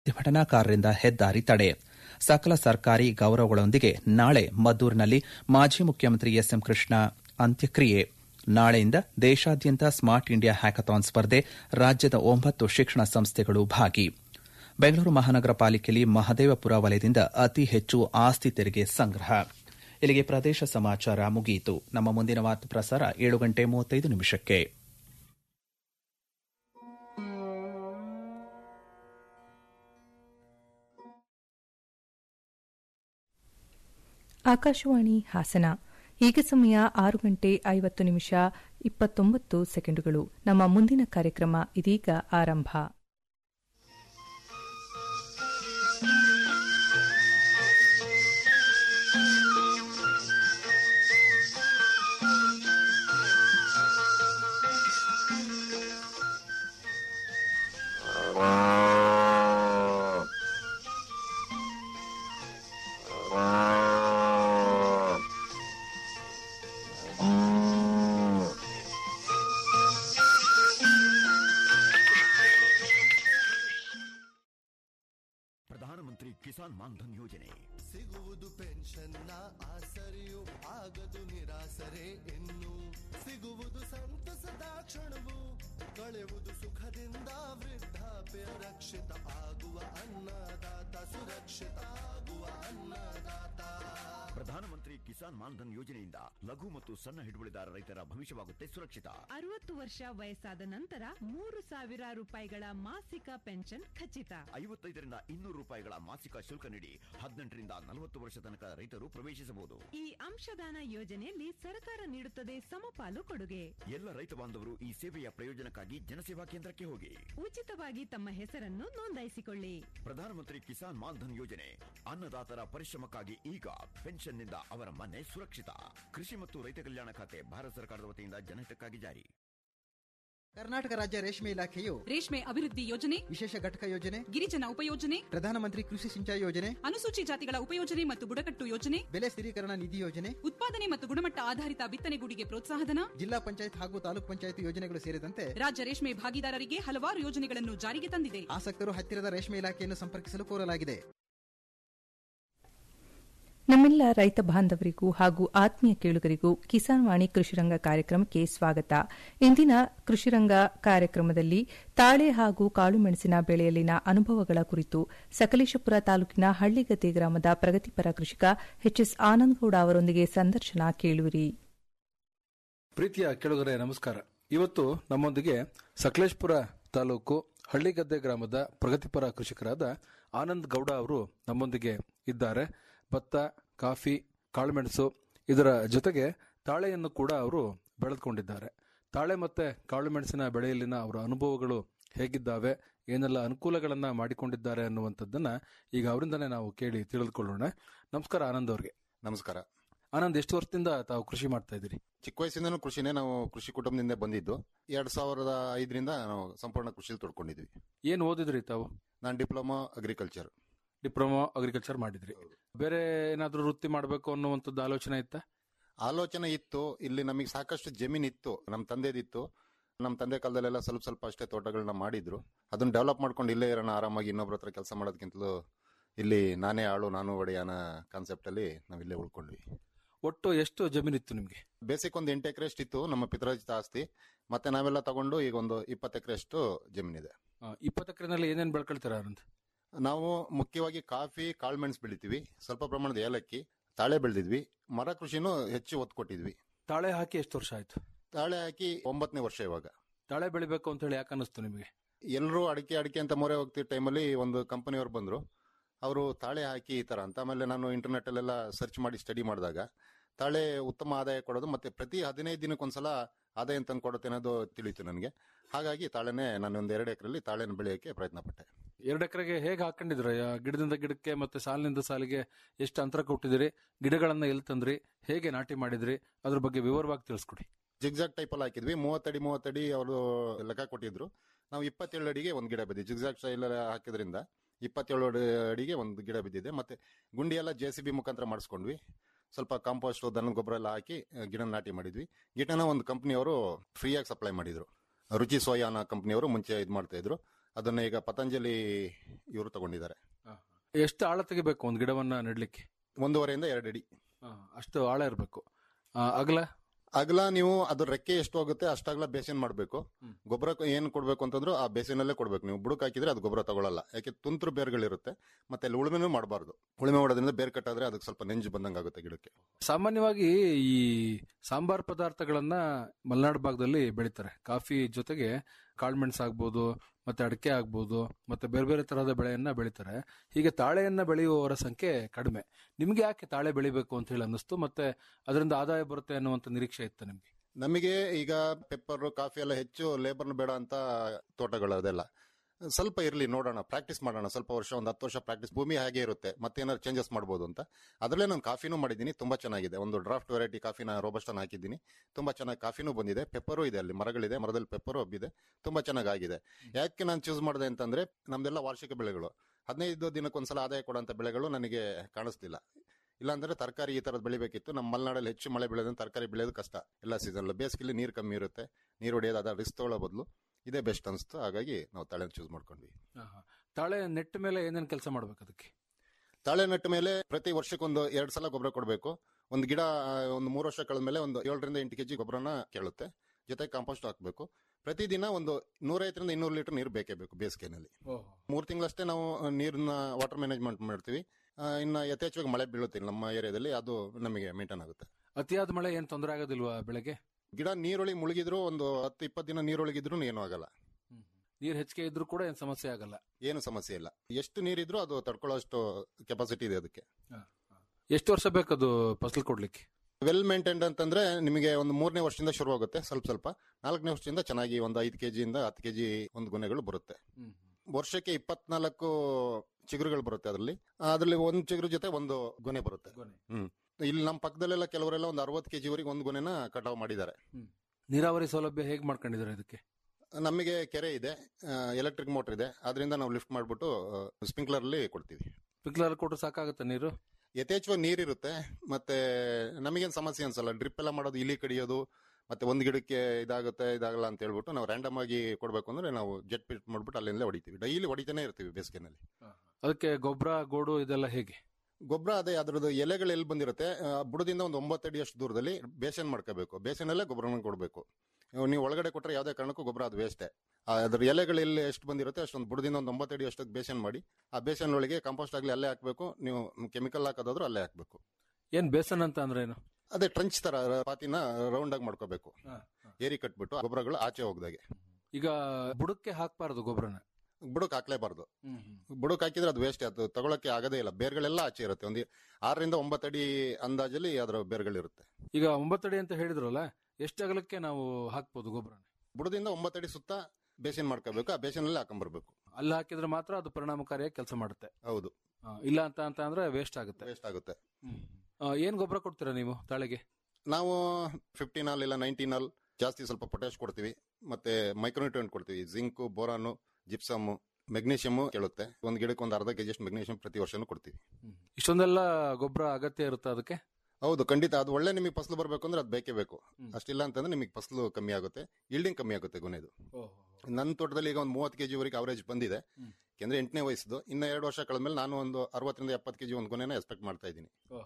ಪ್ರತಿಭಟನಾಕಾರರಿಂದ ಹೆದ್ದಾರಿ ತಡೆ ಸಕಲ ಸರ್ಕಾರಿ ಗೌರವಗಳೊಂದಿಗೆ ನಾಳೆ ಮದ್ದೂರಿನಲ್ಲಿ ಮಾಜಿ ಮುಖ್ಯಮಂತ್ರಿ ಎಸ್ಎಂ ಕೃಷ್ಣ ಅಂತ್ಯಕ್ರಿಯೆ ನಾಳೆಯಿಂದ ದೇಶಾದ್ಯಂತ ಸ್ಮಾರ್ಟ್ ಇಂಡಿಯಾ ಹ್ಯಾಕಥಾನ್ ಸ್ಪರ್ಧೆ ರಾಜ್ಯದ ಒಂಬತ್ತು ಶಿಕ್ಷಣ ಸಂಸ್ಥೆಗಳು ಭಾಗಿ ಬೆಂಗಳೂರು ಮಹಾನಗರ ಪಾಲಿಕೆಯಲ್ಲಿ ಮಹದೇವಪುರ ವಲಯದಿಂದ ಅತಿ ಹೆಚ್ಚು ಆಸ್ತಿ ತೆರಿಗೆ ಸಂಗ್ರಹ ಇಲ್ಲಿಗೆ ಪ್ರದೇಶ ಸಮಾಚಾರ ಮುಗಿಯಿತು ನಮ್ಮ ಮುಂದಿನ ವಾರ್ತಾ ಪ್ರಸಾರ ಏಳು ಗಂಟೆ ಮೂವತ್ತೈದು ನಿಮಿಷಕ್ಕೆ ಆಕಾಶವಾಣಿ ಹಾಸನ ಈಗ ಸಮಯ ಆರು ಗಂಟೆ ಐವತ್ತು ನಿಮಿಷ ಇಪ್ಪತ್ತೊಂಬತ್ತು ಸೆಕೆಂಡುಗಳು ನಮ್ಮ ಮುಂದಿನ ಕಾರ್ಯಕ್ರಮ ಇದೀಗ ಆರಂಭ ಪ್ರಧಾನಮಂತ್ರಿ ಕಿಸಾನ್ ಮಾನ್ಧನ್ ಯೋಜನೆ ಸಿಗುವುದು ಪೆನ್ಷನ್ನ ಆಸರೆಯು ಆಗದು ನಿರಾಸರೆ ಇನ್ನು ಸಿಗುವುದು ಸಂತಸದ ಕ್ಷಣವು ಕಳೆಯುವುದು ಸುಖದಿಂದ ವೃದ್ಧಾಪ್ಯ ರಕ್ಷಿತ ಆಗುವ ಅನ್ನದಾತ ಸುರಕ್ಷಿತ ಆಗುವ ಅನ್ನದಾತ ಪ್ರಧಾನಮಂತ್ರಿ ಕಿಸಾನ್ ಮಾನ್ಧನ್ ಯೋಜನೆಯಿಂದ ಲಘು ಮತ್ತು ಸಣ್ಣ ಹಿಡುವಳಿದಾರ ರೈತರ ಭವಿಷ್ಯವಾಗುತ್ತೆ ಸುರಕ್ಷಿತ ಅರವತ್ತು ವರ್ಷ ವಯಸ್ಸಾದ ನಂತರ ಮೂರು ಸಾವಿರ ರೂಪಾಯಿಗಳ ಮಾಸಿಕ ಪೆನ್ಷನ್ ಖಚಿತ ಐವತ್ತೈದರಿಂದ ಇನ್ನೂರು ರೂಪಾಯಿಗಳ ಮಾಸಿಕ ಶುಲ್ಕ ನೀಡಿ ಹದಿನೆಂಟರಿಂದ ನಲವತ್ತು ವರ್ಷ ತನಕ ರೈತರು ಪ್ರವೇಶಿಸಬಹುದು ಈ ಅಂಶದಾನ ಯೋಜನೆಯಲ್ಲಿ ಸರ್ಕಾರ ನೀಡುತ್ತದೆ ಸಮಪಾಲು ಕೊಡುಗೆ ಎಲ್ಲ ರೈತ ಬಾಂಧವರು ಈ ಸೇವೆಯ ಪ್ರಯೋಜನಕ್ಕಾಗಿ ಜನಸೇವಾ ಕೇಂದ್ರಕ್ಕೆ ಹೋಗಿ ಉಚಿತವಾಗಿ ತಮ್ಮ ಹೆಸರನ್ನು ನೋಂದಾಯಿಸಿಕೊಳ್ಳಿ ಪ್ರಧಾನಮಂತ್ರಿ ಕಿಸಾನ್ ಮಾನ್ಧನ್ ಯೋಜನೆ ಅನ್ನದಾತರ ಪರಿಶ್ರಮಕ್ಕಾಗಿ ಈಗ ಪೆನ್ಷನ್ನಿಂದ ಅವರ ಮನೆ ಸುರಕ್ಷಿತ ಕೃಷಿ ಮತ್ತು ರೈತ ಕಲ್ಯಾಣ ಖಾತೆ ಭಾರತ ಸರ್ಕಾರದ ವತಿಯಿಂದ ಜನಹಿತಕ್ಕಾಗಿ ಜಾರಿ ಕರ್ನಾಟಕ ರಾಜ್ಯ ರೇಷ್ಮೆ ಇಲಾಖೆಯು ರೇಷ್ಮೆ ಅಭಿವೃದ್ಧಿ ಯೋಜನೆ ವಿಶೇಷ ಘಟಕ ಯೋಜನೆ ಗಿರಿಜನ ಉಪಯೋಜನೆ ಪ್ರಧಾನಮಂತ್ರಿ ಕೃಷಿ ಸಿಂಚಾಯಿ ಯೋಜನೆ ಅನುಸೂಚಿ ಜಾತಿಗಳ ಉಪಯೋಜನೆ ಮತ್ತು ಬುಡಕಟ್ಟು ಯೋಜನೆ ಬೆಲೆ ಸ್ಥಿರೀಕರಣ ನಿಧಿ ಯೋಜನೆ ಉತ್ಪಾದನೆ ಮತ್ತು ಗುಣಮಟ್ಟ ಆಧಾರಿತ ಬಿತ್ತನೆಗೂಡಿಗೆ ಪ್ರೋತ್ಸಾಹಧನ ಜಿಲ್ಲಾ ಪಂಚಾಯತ್ ಹಾಗೂ ತಾಲೂಕ್ ಪಂಚಾಯತ್ ಯೋಜನೆಗಳು ಸೇರಿದಂತೆ ರಾಜ್ಯ ರೇಷ್ಮೆ ಭಾಗಿದಾರರಿಗೆ ಹಲವಾರು ಯೋಜನೆಗಳನ್ನು ಜಾರಿಗೆ ತಂದಿದೆ ಆಸಕ್ತರು ಹತ್ತಿರದ ರೇಷ್ಮೆ ಇಲಾಖೆಯನ್ನು ಸಂಪರ್ಕಿಸಲು ಕೋರಲಾಗಿದೆ ನಮ್ಮೆಲ್ಲ ರೈತ ಬಾಂಧವರಿಗೂ ಹಾಗೂ ಆತ್ಮೀಯ ಕೇಳುಗರಿಗೂ ಕಿಸಾನ್ ವಾಣಿ ಕೃಷಿರಂಗ ಕಾರ್ಯಕ್ರಮಕ್ಕೆ ಸ್ವಾಗತ ಇಂದಿನ ಕೃಷಿರಂಗ ಕಾರ್ಯಕ್ರಮದಲ್ಲಿ ತಾಳೆ ಹಾಗೂ ಕಾಳುಮೆಣಸಿನ ಬೆಳೆಯಲ್ಲಿನ ಅನುಭವಗಳ ಕುರಿತು ಸಕಲೇಶಪುರ ತಾಲೂಕಿನ ಹಳ್ಳಿಗದ್ದೆ ಗ್ರಾಮದ ಪ್ರಗತಿಪರ ಕೃಷಿಕ ಎಚ್ಎಸ್ ಆನಂದಗೌಡ ಅವರೊಂದಿಗೆ ಸಂದರ್ಶನ ಕೇಳುವಿರಿ ಪ್ರೀತಿಯ ಕೆಳಗರೆ ನಮಸ್ಕಾರ ಇವತ್ತು ನಮ್ಮೊಂದಿಗೆ ಸಕಲೇಶ್ಪುರ ತಾಲೂಕು ಹಳ್ಳಿಗದ್ದೆ ಗ್ರಾಮದ ಪ್ರಗತಿಪರ ಕೃಷಿಕರಾದ ಆನಂದ್ ಗೌಡ ಅವರು ನಮ್ಮೊಂದಿಗೆ ಇದ್ದಾರೆ ಭತ್ತ ಕಾಫಿ ಕಾಳುಮೆಣಸು ಇದರ ಜೊತೆಗೆ ತಾಳೆಯನ್ನು ಕೂಡ ಅವರು ಬೆಳೆದುಕೊಂಡಿದ್ದಾರೆ ತಾಳೆ ಮತ್ತೆ ಕಾಳುಮೆಣಸಿನ ಬೆಳೆಯಲ್ಲಿನ ಅವರ ಅನುಭವಗಳು ಹೇಗಿದ್ದಾವೆ ಏನೆಲ್ಲ ಅನುಕೂಲಗಳನ್ನ ಮಾಡಿಕೊಂಡಿದ್ದಾರೆ ಅನ್ನುವಂಥದ್ದನ್ನ ಈಗ ಅವರಿಂದನೇ ನಾವು ಕೇಳಿ ತಿಳಿದುಕೊಳ್ಳೋಣ ನಮಸ್ಕಾರ ಆನಂದ್ ಅವ್ರಿಗೆ ನಮಸ್ಕಾರ ಆನಂದ್ ಎಷ್ಟು ವರ್ಷದಿಂದ ತಾವು ಕೃಷಿ ಮಾಡ್ತಾ ಇದ್ದೀರಿ ಚಿಕ್ಕ ವಯಸ್ಸಿಂದನೂ ಕೃಷಿನೇ ನಾವು ಕೃಷಿ ಕುಟುಂಬದಿಂದ ಬಂದಿದ್ದು ಎರಡ್ ಸಾವಿರದ ಐದರಿಂದ ನಾವು ಸಂಪೂರ್ಣ ಕೃಷಿಲಿ ತೊಡ್ಕೊಂಡಿದ್ವಿ ಏನ್ ಓದಿದ್ರಿ ತಾವು ನಾನು ಡಿಪ್ಲೊಮಾ ಅಗ್ರಿಕಲ್ಚರ್ ಡಿಪ್ಲೊಮಾ ಅಗ್ರಿಕಲ್ಚರ್ ಮಾಡಿದ್ರಿ ಬೇರೆ ಏನಾದ್ರೂ ವೃತ್ತಿ ಮಾಡಬೇಕು ಅನ್ನುವಂಥದ್ದು ಆಲೋಚನೆ ಇತ್ತ ಆಲೋಚನೆ ಇತ್ತು ಇಲ್ಲಿ ನಮಗೆ ಸಾಕಷ್ಟು ಜಮೀನ್ ಇತ್ತು ನಮ್ಮ ತಂದೆದಿತ್ತು ನಮ್ಮ ತಂದೆ ಕಾಲದಲ್ಲೆಲ್ಲ ಸ್ವಲ್ಪ ಸ್ವಲ್ಪ ಅಷ್ಟೇ ತೋಟಗಳನ್ನ ಮಾಡಿದ್ರು ಅದನ್ನ ಡೆವಲಪ್ ಮಾಡ್ಕೊಂಡು ಇಲ್ಲೇ ಇರೋಣ ಆರಾಮಾಗಿ ಇನ್ನೊಬ್ರ ಹತ್ರ ಕೆಲಸ ಮಾಡೋದಕ್ಕಿಂತಲೂ ಇಲ್ಲಿ ನಾನೇ ಆಳು ನಾನು ಒಡೆಯಾನ ಕಾನ್ಸೆಪ್ಟ್ ಅಲ್ಲಿ ನಾವು ಇಲ್ಲೇ ಉಳ್ಕೊಂಡ್ವಿ ಒಟ್ಟು ಎಷ್ಟು ಜಮೀನಿತ್ತು ನಿಮ್ಗೆ ಬೇಸಿಕ್ ಒಂದು ಎಂಟು ಎಕರೆ ಇತ್ತು ನಮ್ಮ ಪಿತರಾಜಿತ ಆಸ್ತಿ ಮತ್ತೆ ನಾವೆಲ್ಲ ತಗೊಂಡು ಈಗ ಒಂದು ಇಪ್ಪತ್ತು ಎಕರೆ ಅಷ್ಟು ಜಮೀನಿದೆ ಇಪ್ಪತ್ತು ಎಕರೆನಲ್ಲಿ ಏನೇನ್ ಬೆಳ್ಕೊಳ್ತೀರಾ ಆನಂದ್ ನಾವು ಮುಖ್ಯವಾಗಿ ಕಾಫಿ ಕಾಳುಮೆಣಸು ಬೆಳಿತೀವಿ ಸ್ವಲ್ಪ ಪ್ರಮಾಣದ ಏಲಕ್ಕಿ ತಾಳೆ ಬೆಳೆದಿದ್ವಿ ಮರ ಕೃಷಿನೂ ಹೆಚ್ಚು ಒತ್ತು ಕೊಟ್ಟಿದ್ವಿ ತಾಳೆ ಹಾಕಿ ಎಷ್ಟು ವರ್ಷ ಆಯ್ತು ತಾಳೆ ಹಾಕಿ ಒಂಬತ್ತನೇ ವರ್ಷ ಇವಾಗ ತಾಳೆ ಬೆಳಿಬೇಕು ಅಂತ ಹೇಳಿ ಯಾಕೆ ಅನ್ನಿಸ್ತು ನಿಮಗೆ ಎಲ್ಲರೂ ಅಡಿಕೆ ಅಡಿಕೆ ಅಂತ ಮೊರೆ ಹೋಗ್ತಿದ್ದ ಟೈಮಲ್ಲಿ ಒಂದು ಕಂಪನಿಯವ್ರು ಬಂದ್ರು ಅವರು ತಾಳೆ ಹಾಕಿ ಈ ತರ ಅಂತ ಆಮೇಲೆ ನಾನು ಇಂಟರ್ನೆಟ್ ಅಲ್ಲೆಲ್ಲ ಸರ್ಚ್ ಮಾಡಿ ಸ್ಟಡಿ ಮಾಡಿದಾಗ ತಾಳೆ ಉತ್ತಮ ಆದಾಯ ಕೊಡೋದು ಮತ್ತೆ ಪ್ರತಿ ಹದಿನೈದು ದಿನಕ್ಕೊಂದ್ಸಲ ಆದಾಯ ತಂದು ಕೊಡುತ್ತೆ ಅನ್ನೋದು ತಿಳಿತು ನನಗೆ ಹಾಗಾಗಿ ತಾಳೆನೆ ನಾನು ಒಂದು ಎರಡು ಎಕರೆಲ್ಲಿ ತಾಳೆನ ಬೆಳೆಯೋಕೆ ಪ್ರಯತ್ನ ಪಟ್ಟೆ ಎರಡು ಎಕರೆಗೆ ಹೇಗೆ ಹಾಕೊಂಡಿದ್ರ ಗಿಡದಿಂದ ಗಿಡಕ್ಕೆ ಮತ್ತೆ ಸಾಲಿನಿಂದ ಸಾಲಿಗೆ ಎಷ್ಟು ಅಂತರ ಕೊಟ್ಟಿದ್ದೀರಿ ಗಿಡಗಳನ್ನ ಎಲ್ಲಿ ತಂದ್ರಿ ಹೇಗೆ ನಾಟಿ ಮಾಡಿದ್ರಿ ಅದ್ರ ಬಗ್ಗೆ ವಿವರವಾಗಿ ತಿಳಿಸ್ಕೊಡಿ ಜಿಗ್ಜಾಗ್ ಟೈಪ್ ಅಲ್ಲಿ ಹಾಕಿದ್ವಿ ಮೂವತ್ತಡಿ ಮೂವತ್ತಡಿ ಅವರು ಲೆಕ್ಕ ಕೊಟ್ಟಿದ್ರು ನಾವು ಇಪ್ಪತ್ತೇಳು ಅಡಿಗೆ ಒಂದು ಗಿಡ ಬಿದ್ದಿದೆ ಜಿಗ್ಜಾಗ್ ಸ್ಟೈಲ್ ಹಾಕಿದ್ರಿಂದ ಇಪ್ಪತ್ತೇಳು ಅಡಿಗೆ ಒಂದು ಗಿಡ ಬಿದ್ದಿದೆ ಮತ್ತೆ ಗುಂಡಿ ಎಲ್ಲ ಜೆ ಸಿ ಬಿ ಮುಖಾಂತರ ಮಾಡಿಸ್ಕೊಂಡ್ವಿ ಸ್ವಲ್ಪ ಕಾಂಪೋಸ್ಟ್ ದನದ ಗೊಬ್ಬರ ಎಲ್ಲ ಹಾಕಿ ಆ, ಗಿಡ ನಾಟಿ ಮಾಡಿದ್ವಿ ಗಿಡನ ಒಂದು ಕಂಪ್ನಿಯವರು ಫ್ರೀಯಾಗಿ ಸಪ್ಲೈ ಮಾಡಿದ್ರು ರುಚಿ ಸೋಯಾ ಅನ್ನೋ ಕಂಪ್ನಿಯವರು ಮುಂಚೆ ಇದು ಮಾಡ್ತಾ ಇದ್ರು ಅದನ್ನ ಈಗ ಪತಂಜಲಿ ಇವರು ತಗೊಂಡಿದ್ದಾರೆ ಎಷ್ಟು ಆಳ ತೆಗಿಬೇಕು ಒಂದು ಗಿಡವನ್ನ ನೆಡ್ಲಿಕ್ಕೆ ಒಂದೂವರೆಯಿಂದ ಎರಡು ಅಡಿ ಅಷ್ಟು ಆಳ ಇರಬೇಕು ಅಗಲ ಅಗಲ ನೀವು ಅದ್ರ ರೆಕ್ಕೆ ಎಷ್ಟು ಹೋಗುತ್ತೆ ಅಷ್ಟಾಗ್ಲ ಬೇಸಿನ್ ಮಾಡಬೇಕು ಗೊಬ್ಬರ ಏನ್ ಕೊಡ್ಬೇಕು ಅಂತಂದ್ರು ಆ ಬೇಸಿನಲ್ಲೇ ಕೊಡ್ಬೇಕು ನೀವು ಬುಡಕ್ ಹಾಕಿದ್ರೆ ಅದು ಗೊಬ್ಬರ ತಗೊಳಲ್ಲ ಯಾಕೆ ತುಂತುರು ಬೇರ್ಗಳಿರುತ್ತೆ ಮತ್ತೆ ಅಲ್ಲಿ ಉಳುಮೆನೂ ಮಾಡಬಾರ್ದು ಉಳುಮೆ ಮಾಡೋದ್ರಿಂದ ಬೇರ್ ಕಟ್ಟಾದ್ರೆ ಅದಕ್ಕೆ ಸ್ವಲ್ಪ ನೆಂಜು ಬಂದಂಗೆ ಆಗುತ್ತೆ ಗಿಡಕ್ಕೆ ಸಾಮಾನ್ಯವಾಗಿ ಈ ಸಾಂಬಾರ್ ಪದಾರ್ಥಗಳನ್ನ ಮಲೆನಾಡು ಭಾಗದಲ್ಲಿ ಬೆಳಿತಾರೆ ಕಾಫಿ ಜೊತೆಗೆ ಕಾಳುಮೆಣಸು ಆಗ್ಬೋದು ಮತ್ತೆ ಅಡಿಕೆ ಆಗ್ಬೋದು ಮತ್ತೆ ಬೇರೆ ಬೇರೆ ತರಹದ ಬೆಳೆಯನ್ನ ಬೆಳಿತಾರೆ ಹೀಗೆ ತಾಳೆಯನ್ನ ಬೆಳೆಯುವವರ ಸಂಖ್ಯೆ ಕಡಿಮೆ ನಿಮ್ಗೆ ಯಾಕೆ ತಾಳೆ ಬೆಳಿಬೇಕು ಅಂತ ಹೇಳಿ ಅನ್ನಿಸ್ತು ಮತ್ತೆ ಅದರಿಂದ ಆದಾಯ ಬರುತ್ತೆ ಅನ್ನುವಂತ ನಿರೀಕ್ಷೆ ಇತ್ತು ನಿಮ್ಗೆ ನಮಗೆ ಈಗ ಪೆಪ್ಪರ್ ಕಾಫಿ ಎಲ್ಲ ಹೆಚ್ಚು ಲೇಬರ್ನ ಬೇಡ ಅಂತ ತೋಟಗಳು ಅದೆಲ್ಲ ಸ್ವಲ್ಪ ಇರಲಿ ನೋಡೋಣ ಪ್ರಾಕ್ಟೀಸ್ ಮಾಡೋಣ ಸ್ವಲ್ಪ ವರ್ಷ ಒಂದು ಹತ್ತು ವರ್ಷ ಪ್ರಾಕ್ಟೀಸ್ ಭೂಮಿ ಹಾಗೆ ಇರುತ್ತೆ ಮತ್ತೇನಾದ್ರು ಚೇಂಜಸ್ ಮಾಡ್ಬೋದು ಅಂತ ಅದರಲ್ಲೇ ನಾನು ಕಾಫಿನೂ ಮಾಡಿದ್ದೀನಿ ತುಂಬಾ ಚೆನ್ನಾಗಿದೆ ಒಂದು ಡ್ರಾಫ್ಟ್ ವೆರೈಟಿ ಕಾಫಿನ ರೋಬಸ್ಟನ್ ಹಾಕಿದ್ದೀನಿ ತುಂಬಾ ಚೆನ್ನಾಗಿ ಕಾಫಿನೂ ಬಂದಿದೆ ಪೆಪ್ಪರು ಇದೆ ಅಲ್ಲಿ ಮರಗಳಿದೆ ಮರದಲ್ಲಿ ಪೆಪ್ಪರು ಹಬ್ಬಿದೆ ತುಂಬಾ ಚೆನ್ನಾಗಿ ಆಗಿದೆ ಯಾಕೆ ನಾನು ಚೂಸ್ ಮಾಡಿದೆ ಅಂತಂದ್ರೆ ನಮ್ದೆಲ್ಲ ವಾರ್ಷಿಕ ಬೆಳೆಗಳು ಹದಿನೈದು ದಿನಕ್ಕೊಂದ್ಸಲ ಆದಾಯ ಕೊಡುವಂತ ಬೆಳೆಗಳು ನನಗೆ ಕಾಣಿಸ್ಲಿಲ್ಲ ಇಲ್ಲಾಂದ್ರೆ ತರಕಾರಿ ಈ ತರದ್ ಬೆಳಿಬೇಕಿತ್ತು ನಮ್ಮ ಮಲೆನಾಡಲ್ಲಿ ಹೆಚ್ಚು ಮಳೆ ಬೆಳೆದ್ರೆ ತರಕಾರಿ ಬೆಳೆಯೋದು ಕಷ್ಟ ಎಲ್ಲ ಸೀಸನ್ ಬೇಸಿಗೆಲಿ ನೀರು ಕಮ್ಮಿ ಇರುತ್ತೆ ನೀರು ಹೊಡೆಯೋದು ಅದ ರಿಸ್ಕ್ ತಗೊಳ್ಳೋ ಬದಲು ಇದೇ ಬೆಸ್ಟ್ ಅನಿಸ್ತು ಹಾಗಾಗಿ ನಾವು ತಾಳೆ ಚೂಸ್ ಮಾಡ್ಕೊಂಡ್ವಿ ತಾಳೆ ನೆಟ್ಟ ಮೇಲೆ ಏನೇನು ಕೆಲಸ ಮಾಡ್ಬೇಕು ಅದಕ್ಕೆ ತಾಳೆ ನೆಟ್ಟ ಮೇಲೆ ಪ್ರತಿ ವರ್ಷಕ್ಕೊಂದು ಎರಡು ಸಲ ಗೊಬ್ಬರ ಕೊಡಬೇಕು ಒಂದು ಗಿಡ ಆ, ಒಂದು ಮೂರು ವರ್ಷ ಕಳೆದ ಮೇಲೆ ಒಂದು ಏಳರಿಂದ ಎಂಟು ಕೆಜಿ ಗೊಬ್ಬರನ ಕೇಳುತ್ತೆ ಜೊತೆಗೆ ಕಾಂಪೋಸ್ಟ್ ಹಾಕಬೇಕು ಪ್ರತಿದಿನ ಒಂದು ನೂರೈವತ್ತರಿಂದ ಇನ್ನೂರು ಲೀಟರ್ ನೀರು ಬೇಕೇ ಬೇಕು ಬೇಸಿಗೆನಲ್ಲಿ ಮೂರು ತಿಂಗಳಷ್ಟೇ ನಾವು ನೀರನ್ನ ವಾಟರ್ ಮ್ಯಾನೇಜ್ಮೆಂಟ್ ಮಾಡ್ತೀವಿ ಆ, ಇನ್ನ ಯಥೇಚ್ಛವಾಗಿ ಮಳೆ ಬೀಳುತ್ತೆ ನಮ್ಮ ಏರಿಯಾದಲ್ಲಿ ಅದು ನಮಗೆ ಮೇಂಟೈನ್ ಆಗುತ್ತೆ ಅತಿಯಾದ ಮಳೆ ಏನ್ ತೊಂದರೆ ಆಗೋದಿಲ್ವಾ ಬೆಳೆಗೆ ಗಿಡ ನೀರೊಳಗೆ ಮುಳುಗಿದ್ರು ಒಂದು ಹತ್ತು ಇಪ್ಪತ್ತು ದಿನ ನೀರೊಳಗಿದ್ರು ಏನೂ ಆಗಲ್ಲ ನೀರ್ ಹೆಚ್ಚಿಗೆ ಇದ್ರೂ ಕೂಡ ಏನ್ ಸಮಸ್ಯೆ ಆಗಲ್ಲ ಏನು ಸಮಸ್ಯೆ ಇಲ್ಲ ಎಷ್ಟು ನೀರಿದ್ರು ಅದು ತಡ್ಕೊಳ್ಳೋಷ್ಟು ಕೆಪಾಸಿಟಿ ಇದೆ ಅದಕ್ಕೆ ಎಷ್ಟು ವರ್ಷ ಬೇಕದು ಫಸಲು ಕೊಡ್ಲಿಕ್ಕೆ ವೆಲ್ ಮೇಂಟೈನ್ಡ್ ಅಂತಂದ್ರೆ ನಿಮಗೆ ಒಂದು ಮೂರನೇ ವರ್ಷದಿಂದ ಶುರು ಆಗುತ್ತೆ ಸ್ವಲ್ಪ ಸ್ವಲ್ಪ ನಾಲ್ಕನೇ ವರ್ಷದಿಂದ ಚೆನ್ನಾಗಿ ಒಂದು ಐದು ಕೆಜಿಯಿಂದ ಹತ್ತು ಕೆಜಿ ಒಂದು ಗೊನೆಗಳು ಬರುತ್ತೆ ವರ್ಷಕ್ಕೆ ಇಪ್ಪತ್ನಾಲ್ಕು ಚಿಗುರುಗಳು ಬರುತ್ತೆ ಅದರಲ್ಲಿ ಅದರಲ್ಲಿ ಒಂದು ಚಿಗುರು ಜೊತೆ ಒಂದು ಗೊನೆ ಬರುತ್ತೆ ಹ್ಮ್ ಇಲ್ಲಿ ನಮ್ಮ ಪಕ್ಕದಲ್ಲೆಲ್ಲ ಕೆಲವರೆಲ್ಲ ಒಂದು ಅರವತ್ತು ಕೆಜಿವರೆಗೆ ಒಂದು ಗೊನೆನ ಕಟಾವ್ ಮಾಡಿದ್ದಾರೆ ನೀರಾವರಿ ಸೌಲಭ್ಯ ಹೇಗ್ ಮಾಡ್ಕೊಂಡಿದ್ದಾರೆ ಇದಕ್ಕೆ ನಮಗೆ ಕೆರೆ ಇದೆ ಎಲೆಕ್ಟ್ರಿಕ್ ಮೋಟರ್ ಇದೆ ಅದರಿಂದ ನಾವು ಲಿಫ್ಟ್ ಮಾಡ್ಬಿಟ್ಟು ಸ್ಪ್ರಿಂಕ್ಲರ್ ಅಲ್ಲಿ ಕೊಡ್ತೀವಿ ಸ್ಪ್ರಿಂಕ್ಲರ್ ಕೊಟ್ಟರೆ ಸಾಕಾಗುತ್ತೆ ನೀರು ಯಥೇಚ್ಛವಾಗಿ ನೀರಿರುತ್ತೆ ಮತ್ತೆ ನಮಗೇನು ಸಮಸ್ಯೆ ಅನ್ಸಲ್ಲ ಡ್ರಿಪ್ ಎಲ್ಲ ಮಾಡೋದು ಇಲಿ ಕಡಿಯೋದು ಮತ್ತೆ ಒಂದು ಗಿಡಕ್ಕೆ ಇದಾಗುತ್ತೆ ಇದಾಗಲ್ಲ ಅಂತ ಹೇಳ್ಬಿಟ್ಟು ನಾವು ರ್ಯಾಂಡಮ್ ಆಗಿ ಕೊಡ್ಬೇಕು ಅಂದ್ರೆ ನಾವು ಜೆಟ್ ಪಿಟ್ ಮಾಡ್ಬಿಟ್ಟು ಅಲ್ಲಿಂದಲೇ ಹೊಡಿತೀವಿ ಡೈಲಿ ಹೊಡಿತಾನೆ ಇರ್ತೀವಿ ಬೇಸಿಗೆನಲ್ಲಿ ಅದಕ್ಕೆ ಗೊಬ್ಬರ ಗೋಡು ಇದೆಲ್ಲ ಹೇಗೆ ಗೊಬ್ಬರ ಅದೇ ಅದ್ರದ್ದು ಎಲೆಗಳು ಎಲ್ಲಿ ಬಂದಿರುತ್ತೆ ಆ, ಬುಡದಿಂದ ಒಂದು ಒಂಬತ್ತು ಅಡಿ ಅಷ್ಟು ದೂರದಲ್ಲಿ ಬೇಸನ್ ಮಾಡ್ಕೋಬೇಕು ಬೇಸನಲ್ಲೇ ಗೊಬ್ಬರನ ಕೊಡಬೇಕು ನೀವು ಒಳಗಡೆ ಕೊಟ್ಟರೆ ಯಾವುದೇ ಕಾರಣಕ್ಕೂ ಗೊಬ್ಬರ ಅದು ವೇಸ್ಟೇ ಅದ್ರ ಎಲೆಗಳು ಎಲ್ಲಿ ಎಷ್ಟು ಬಂದಿರುತ್ತೆ ಅಷ್ಟೊಂದು ಬುಡದಿಂದ ಒಂದು ಒಂಬತ್ತು ಅಡಿ ಅಷ್ಟಕ್ಕೆ ಬೇಸನ್ ಮಾಡಿ ಆ ಬೇಸನ್ ಒಳಗೆ ಕಾಂಪೋಸ್ಟ್ ಆಗಲಿ ಅಲ್ಲೇ ಹಾಕಬೇಕು ನೀವು ಕೆಮಿಕಲ್ ಹಾಕೋದಾದ್ರೂ ಅಲ್ಲೇ ಹಾಕಬೇಕು ಏನ್ ಬೇಸನ್ ಅಂತ ಅಂದ್ರೆ ಏನು ಅದೇ ಟ್ರಂಚ್ ತರ ಪಾತಿನ ರೌಂಡ್ ಆಗಿ ಮಾಡ್ಕೋಬೇಕು ಏರಿ ಕಟ್ಬಿಟ್ಟು ಆ ಗೊಬ್ಬರಗಳು ಆಚೆ ಹೋಗ್ದಾಗೆ ಈಗ ಬುಡಕ್ಕೆ ಹಾಕ್ಬಾರ್ದು ಗೊಬ್ಬರನ ಬುಡಕ್ ಹಾಕ್ಲೇಬಾರ್ದು ಬುಡಕ್ ಹಾಕಿದ್ರೆ ಅದು ವೇಸ್ಟ್ ಅದು ತಗೊಳಕ್ಕೆ ಆಗದೇ ಇಲ್ಲ ಬೇರ್ಗಳೆಲ್ಲ ಆಚೆ ಇರುತ್ತೆ ಒಂದು ಆರರಿಂದ ಒಂಬತ್ತು ಅಡಿ ಅಂದಾಜಲ್ಲಿ ಅದರ ಬೇರ್ಗಳಿರುತ್ತೆ ಈಗ ಒಂಬತ್ತಡಿ ಅಂತ ಹೇಳಿದ್ರಲ್ಲ ಎಷ್ಟು ಅಗಲಕ್ಕೆ ನಾವು ಹಾಕ್ಬೋದು ಗೊಬ್ಬರನ ಬುಡದಿಂದ ಒಂಬತ್ತು ಅಡಿ ಸುತ್ತ ಬೇಸಿನ್ ಮಾಡ್ಕೋಬೇಕು ಆ ಬೇಸಿನಲ್ಲಿ ಹಾಕೊಂಡ್ಬರ್ಬೇಕು ಅಲ್ಲಿ ಹಾಕಿದ್ರೆ ಮಾತ್ರ ಅದು ಪರಿಣಾಮಕಾರಿಯಾಗಿ ಕೆಲಸ ಮಾಡುತ್ತೆ ಹೌದು ಆ, ಇಲ್ಲ ಅಂತ ಅಂತ ಅಂದ್ರೆ ವೇಸ್ಟ್ ಆಗುತ್ತೆ ವೇಸ್ಟ್ ಆಗುತ್ತೆ ಆ, ಏನ್ ಗೊಬ್ಬರ ಕೊಡ್ತೀರಾ ನೀವು ತಾಳೆಗೆ ನಾವು ಫಿಫ್ಟೀನ್ ಆಲ್ ಇಲ್ಲ ನೈನ್ಟೀನ್ ಆಲ್ ಜಾಸ್ತಿ ಸ್ವಲ್ಪ ಪೊಟ್ಯಾಶ್ ಕೊಡ್ತೀವಿ ಮತ್ತೆ ಮೈಕ್ರೋನ್ಯೂಟ್ರೆಂಟ್ ಕೊಡ್ತೀವಿ ಜಿಂಕು ಬೋರಾನು ಜಿಪ್ಸಮ್ ಮೆಗ್ನೀಷಿಯಮ್ ಕೇಳುತ್ತೆ ಒಂದು ಗಿಡಕ್ಕೆ ಒಂದು ಅರ್ಧ ಕೆಜಿ ಅಷ್ಟು ಮೆಗ್ನೀಷಿಯಂ ಪ್ರತಿ ವರ್ಷನೂ ಕೊಡ್ತೀವಿ ಇಷ್ಟೊಂದೆಲ್ಲ ಗೊಬ್ಬರ ಅಗತ್ಯ ಇರುತ್ತೆ ಅದಕ್ಕೆ ಹೌದು ಖಂಡಿತ ಅದು ಒಳ್ಳೆ ನಿಮಗೆ ಫಸಲು ಬರಬೇಕು ಅಂದ್ರೆ ಅದು ಬೇಕೇ ಬೇಕು ಅಷ್ಟಿಲ್ಲ ಅಂತಂದ್ರೆ ನಿಮಗೆ ಫಸಲು ಕಮ್ಮಿ ಆಗುತ್ತೆ ಇಲ್ಡಿಂಗ್ ಕಮ್ಮಿ ಆಗುತ್ತೆ ಗೊನೆದು ನನ್ನ ತೋಟದಲ್ಲಿ ಈಗ ಒಂದು ಮೂವತ್ತು ಕೆಜಿ ವರೆಗೆ ಅವರೇಜ್ ಬಂದಿದೆ ಯಾಕೆಂದ್ರೆ ಎಂಟನೇ ವಯಸ್ಸು ಇನ್ನ ಎರಡು ವರ್ಷ ಕಳೆದ್ಮೇಲೆ ನಾನು ಒಂದು ಅರವತ್ತರಿಂದ ಎಪ್ಪತ್ತು ಕೆಜಿ ಒಂದು ಗೊನೆನ ಎಕ್ಸ್ಪೆಕ್ಟ್ ಮಾಡ್ತಾ ಇದ್ದೀನಿ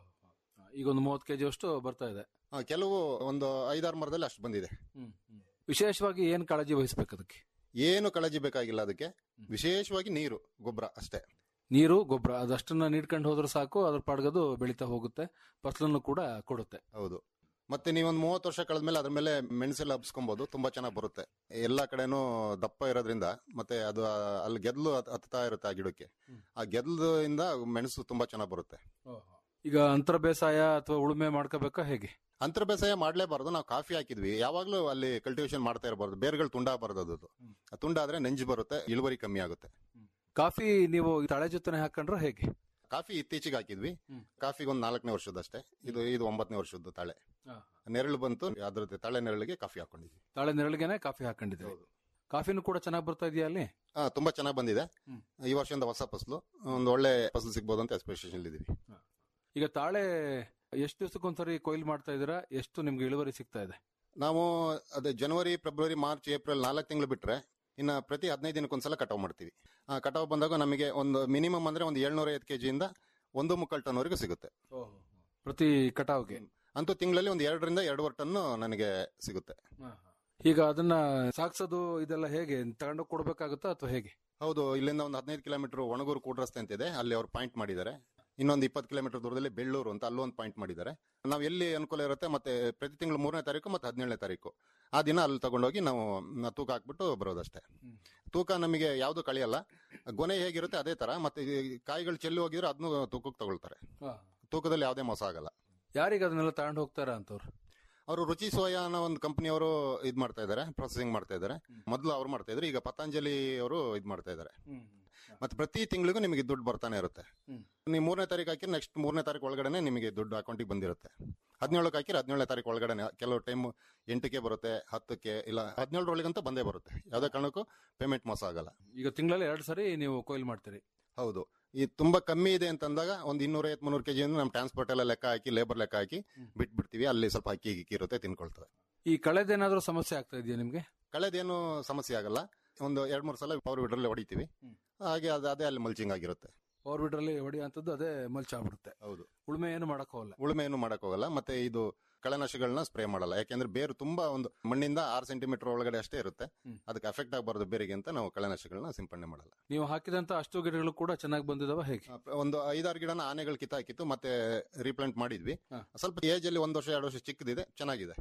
ಈಗ ಒಂದು ಮೂವತ್ತು ಕೆಜಿ ಅಷ್ಟು ಬರ್ತಾ ಇದೆ ಆ, ಕೆಲವು ಒಂದು ಐದಾರು ಮರದಲ್ಲಿ ಅಷ್ಟು ಬಂದಿದೆ ವಿಶೇಷವಾಗಿ ಏನ್ ಕಾಳಜಿ ವಹಿಸ್ಬೇಕು ಅದಕ್ಕೆ ಏನು ಕಾಳಜಿ ಬೇಕಾಗಿಲ್ಲ ಅದಕ್ಕೆ ವಿಶೇಷವಾಗಿ ನೀರು ಗೊಬ್ಬರ ಅಷ್ಟೇ ನೀರು ಗೊಬ್ಬರ ಅದಷ್ಟನ್ನ ನೀಡ್ಕೊಂಡು ಹೋದ್ರೆ ಸಾಕು ಅದ್ರ ಪಾಡ್ಗದು ಬೆಳೀತಾ ಹೋಗುತ್ತೆ ಫಸಲನ್ನು ಕೂಡ ಕೊಡುತ್ತೆ ಹೌದು ಮತ್ತೆ ನೀವೊಂದು ಮೂವತ್ತು ವರ್ಷ ಕಳೆದ್ಮೇಲೆ ಅದ್ರ ಮೇಲೆ ಮೆಣಸೆಲ್ಲ ಹಬ್ಸ್ಕೊಬಹುದು ತುಂಬಾ ಚೆನ್ನಾಗಿ ಬರುತ್ತೆ ಎಲ್ಲಾ ಕಡೆನೂ ದಪ್ಪ ಇರೋದ್ರಿಂದ ಮತ್ತೆ ಅದು ಆ, ಅಲ್ಲಿ ಗೆದ್ಲು ಹತ್- ಹತ್ತಾ ಇರುತ್ತೆ ಆ ಗಿಡಕ್ಕೆ ಆ ಗೆದ್ಲಿಂದ ಮೆಣಸು ತುಂಬಾ ಚೆನ್ನಾಗಿ ಬರುತ್ತೆ ಈಗ ಅಂತರ ಬೇಸಾಯ ಅಥವಾ ಉಳುಮೆ ಮಾಡ್ಕೋಬೇಕಾ ಹೇಗೆ ಅಂತರ ಬೇಸಾಯ ಮಾಡ್ಲೇಬಾರ್ದು ನಾವು ಕಾಫಿ ಹಾಕಿದ್ವಿ ಯಾವಾಗ್ಲೂ ಅಲ್ಲಿ ಕಲ್ಟಿವೇಶನ್ ಮಾಡ್ತಾ ಇರಬಾರ್ದು ಬೇರ್ಗಳು ತುಂಡಾಗಬಾರ್ದು ಅದು ಆ ತುಂಡಾದ್ರೆ ನೆಂಜು ಬರುತ್ತೆ ಇಳುವರಿ ಕಮ್ಮಿ ಆಗುತ್ತೆ ಕಾಫಿ ನೀವು ತಳೆ ಜೊತೆ ಹಾಕೊಂಡ್ರೆ ಹೇಗೆ ಕಾಫಿ ಇತ್ತೀಚೆಗೆ ಹಾಕಿದ್ವಿ ಕಾಫಿಗೆ ಒಂದು ನಾಲ್ಕನೇ ವರ್ಷದಷ್ಟೇ ಇದು ಇದು ಒಂಬತ್ತನೇ ವರ್ಷದ್ದು ತಾಳೆ ನೆರಳು ಬಂತು ಅದ್ರ ತಾಳೆ ನೆರಳಿಗೆ ಕಾಫಿ ಹಾಕೊಂಡಿದ್ವಿ ತಾಳೆ ನೆರಳಿಗೆನೆ ಕಾಫಿ ಹಾಕೊಂಡಿದ್ದೀವಿ ಕಾಫಿನೂ ಕೂಡ ಚೆನ್ನಾಗಿ ಬರ್ತಾ ಇದೆಯಾ ಅಲ್ಲಿ ಆ, ತುಂಬಾ ಚೆನ್ನಾಗಿ ಬಂದಿದೆ ಈ ವರ್ಷದಿಂದ ಹೊಸ ಫಸಲು ಒಂದು ಒಳ್ಳೆ ಫಸಲು ಸಿಗ್ಬೋದು ಅಂತ ಎಕ್ಸ್ಪೆಕ್ಟೇಷನ್ ಇದ್ದೀವಿ ಈಗ ತಾಳೆ ಎಷ್ಟು ದಿವಸಕ್ಕೊಂದ್ಸರಿ ಕೊಯ್ಲು ಮಾಡ್ತಾ ಇದ್ದೀರಾ ಎಷ್ಟು ನಿಮ್ಗೆ ಇಳುವರಿ ಸಿಗ್ತಾ ಇದೆ ನಾವು ಅದೇ ಜನವರಿ ಫೆಬ್ರವರಿ ಮಾರ್ಚ್ ಏಪ್ರಿಲ್ ನಾಲ್ಕು ತಿಂಗಳು ಬಿಟ್ರೆ ಇನ್ನ ಪ್ರತಿ ಹದಿನೈದು ದಿನಕ್ಕೊಂದ್ಸಲ ಕಟಾವ್ ಮಾಡ್ತೀವಿ ಆ ಕಟಾವ್ ಬಂದಾಗ ನಮಗೆ ಒಂದು ಮಿನಿಮಮ್ ಅಂದ್ರೆ ಒಂದು ಏಳ್ನೂರ ಐವತ್ತು ಕೆಜಿಯಿಂದ ಒಂದು ಮುಕ್ಕಾಲು ಟನ್ ವರೆಗೂ ಸಿಗುತ್ತೆ ಪ್ರತಿ ಕಟಾವ್ಗೆ ಅಂತೂ ತಿಂಗಳಲ್ಲಿ ಒಂದು ಎರಡರಿಂದ ಎರಡೂವರೆ ಟನ್ ನನಗೆ ಸಿಗುತ್ತೆ ಈಗ ಅದನ್ನ ಸಾಕ್ಸೋದು ಇದೆಲ್ಲ ಹೇಗೆ ತಗೊಂಡೋಗಿ ಕೊಡ್ಬೇಕಾಗುತ್ತಾ ಅಥವಾ ಹೇಗೆ ಹೌದು ಇಲ್ಲಿಂದ ಒಂದು ಹದಿನೈದು ಕಿಲೋಮೀಟರ್ ಒಣಗೂರು ಕೂಡ್ ರಸ್ತೆ ಅಂತಿದೆ ಅಲ್ಲಿ ಅವ್ರು ಪಾಯಿಂಟ್ ಮಾಡಿದ್ದಾರೆ ಇನ್ನೊಂದು ಇಪ್ಪತ್ತು ಕಿಲೋಮೀಟರ್ ದೂರದಲ್ಲಿ ಬೆಳ್ಳೂರು ಅಂತ ಅಲ್ಲೊಂದು ಪಾಯಿಂಟ್ ಮಾಡಿದ್ದಾರೆ ನಾವು ಎಲ್ಲಿ ಅನುಕೂಲ ಇರುತ್ತೆ ಮತ್ತೆ ಪ್ರತಿ ತಿಂಗಳು ಮೂರನೇ ತಾರೀಕು ಮತ್ತೆ ಹದಿನೇಳನೇ ತಾರೀಕು ಆ ದಿನ ಅಲ್ಲಿ ತಗೊಂಡೋಗಿ ನಾವು ನ- ತೂಕ ಹಾಕ್ಬಿಟ್ಟು ಬರೋದಷ್ಟೇ ತೂಕ ನಮಗೆ ಯಾವುದು ಕಳಿಯಲ್ಲ ಗೊನೆ ಹೇಗಿರುತ್ತೆ ಅದೇ ತರ ಮತ್ತೆ ಈ ಕಾಯಿಗಳು ಚೆಲ್ಲಿ ಹೋಗಿದ್ರೆ ಅದನ್ನು ತೂಕಕ್ಕೆ ತಗೊಳ್ತಾರೆ ತೂಕದಲ್ಲಿ ಯಾವುದೇ ಮೋಸ ಆಗಲ್ಲ ಯಾರಿಗೆ ಅದನ್ನೆಲ್ಲ ತಗೊಂಡು ಹೋಗ್ತಾರ ಅಂತವ್ರು ಅವರು ರುಚಿ ಸೋಯಾ ಅನ್ನೋ ಒಂದು ಕಂಪನಿಯವರು ಇದ್ ಮಾಡ್ತಾ ಇದ್ದಾರೆ ಪ್ರೊಸೆಸಿಂಗ್ ಮಾಡ್ತಾ ಇದ್ದಾರೆ ಮೊದಲು ಅವ್ರು ಮಾಡ್ತಾ ಇದ್ರು ಈಗ ಪತಂಜಲಿ ಅವರು ಇದ್ ಮಾಡ್ತಾ ಇದ್ದಾರೆ ಮತ್ತೆ ಪ್ರತಿ ತಿಂಗಳಿಗೂ ನಿಮಗೆ ದುಡ್ಡು ಬರ್ತಾನೆ ಇರುತ್ತೆ ನೀವು ಮೂರನೇ ತಾರೀಕು ಹಾಕಿದ್ರೆ ನೆಕ್ಸ್ಟ್ ಮೂರನೇ ತಾರೀಕು ಒಳಗಡೆ ನಿಮಗೆ ದುಡ್ಡು ಅಕೌಂಟಿಗೆ ಬಂದಿರುತ್ತೆ ಹದಿನೇಳಕ್ಕೆ ಹಾಕಿದ್ರೆ ಹದಿನೇಳನೇ ತಾರೀಕು ಒಳಗಡೆ ಕೆಲವು ಟೈಮ್ ಎಂಟಕ್ಕೆ ಬರುತ್ತೆ ಹತ್ತಕ್ಕೆ ಇಲ್ಲ ಹದಿನೇಳರೊಳಗಂತ ಬಂದೇ ಬರುತ್ತೆ ಯಾವುದೇ ಕಾರಣಕ್ಕೂ ಪೇಮೆಂಟ್ ಮೋಸ ಆಗಲ್ಲ ಈಗ ತಿಂಗಳಲ್ಲಿ ಎರಡು ಸರಿ ನೀವು ಕೊಯ್ಲು ಮಾಡ್ತೀರಿ ಹೌದು ಈ ತುಂಬಾ ಕಮ್ಮಿ ಇದೆ ಅಂತಂದಾಗ ಒಂದು ಇನ್ನೂರ ಐವತ್ ಮುನ್ನೂರು ಕೆಜಿ ನಮ್ಮ ಟ್ರಾನ್ಸ್ಪೋರ್ಟ್ ಎಲ್ಲ ಲೆಕ್ಕ ಹಾಕಿ ಲೇಬರ್ ಲೆಕ್ಕ ಹಾಕಿ ಬಿಟ್ಬಿಡ್ತೀವಿ ಅಲ್ಲಿ ಸ್ವಲ್ಪ ಅಕ್ಕಿ ಗಿಕ್ಕಿ ಇರುತ್ತೆ ತಿನ್ಕೊಳ್ತದೆ ಈ ಕಳೆದೇನಾದ್ರೂ ಸಮಸ್ಯೆ ಆಗ್ತಾ ಇದೆಯಾ ನಿಮ್ಗೆ ಕಳೆದೇನು ಸಮಸ್ಯೆ ಆಗಲ್ಲ ಒಂದು ಎರಡ್ ಮೂರು ಸಲ ಪವರ್ ವಿಡ್ರಲ್ಲಿ ಹೊಡಿತೀವಿ ಹಾಗೆ ಅದು ಅದೇ ಅಲ್ಲಿ ಮಲ್ಚಿಂಗ್ ಆಗಿರುತ್ತೆ ಪವರ್ ಬಿಡ್ರಲ್ಲಿ ಹೊಡೆಯುವಂಥದ್ದು ಅದೇ ಮಲ್ಚ್ ಆಗ್ಬಿಡುತ್ತೆ ಹೌದು ಉಳುಮೆ ಏನು ಮಾಡಕ್ ಹೋಗಲ್ಲ ಉಳುಮೆ ಏನು ಮಾಡಕ್ ಹೋಗಲ್ಲ ಮತ್ತೆ ಇದು ಕಳೆನಾಶಗಳನ್ನ ಸ್ಪ್ರೇ ಮಾಡಲ್ಲ ಯಾಕೆಂದ್ರೆ ಬೇರು ತುಂಬಾ ಒಂದು ಮಣ್ಣಿಂದ ಆರು ಸೆಂಟಿಮೀಟರ್ ಒಳಗಡೆ ಅಷ್ಟೇ ಇರುತ್ತೆ ಅದಕ್ಕೆ ಅಫೆಕ್ಟ್ ಆಗಬಾರ್ದು ಬೇರಿಗೆ ಅಂತ ನಾವು ಕಳೆನಾಶಗಳನ್ನ ಸಿಂಪಡಣೆ ಮಾಡಲ್ಲ ನೀವು ಹಾಕಿದಂತ ಅಷ್ಟು ಗಿಡಗಳು ಕೂಡ ಚೆನ್ನಾಗಿ ಬಂದಿದಾವ ಹೇಗೆ ಒಂದು ಐದಾರು ಗಿಡನ ಆನೆಗಳು ಕಿತ್ತಾಕಿತ್ತು ಮತ್ತೆ ರೀಪ್ಲಾಂಟ್ ಮಾಡಿದ್ವಿ ಸ್ವಲ್ಪ ಏಜ್ ಅಲ್ಲಿ ಒಂದ್ ವರ್ಷ ಎರಡು ವರ್ಷ ಚಿಕ್ಕದಿದೆ ಚೆನ್ನಾಗಿದೆ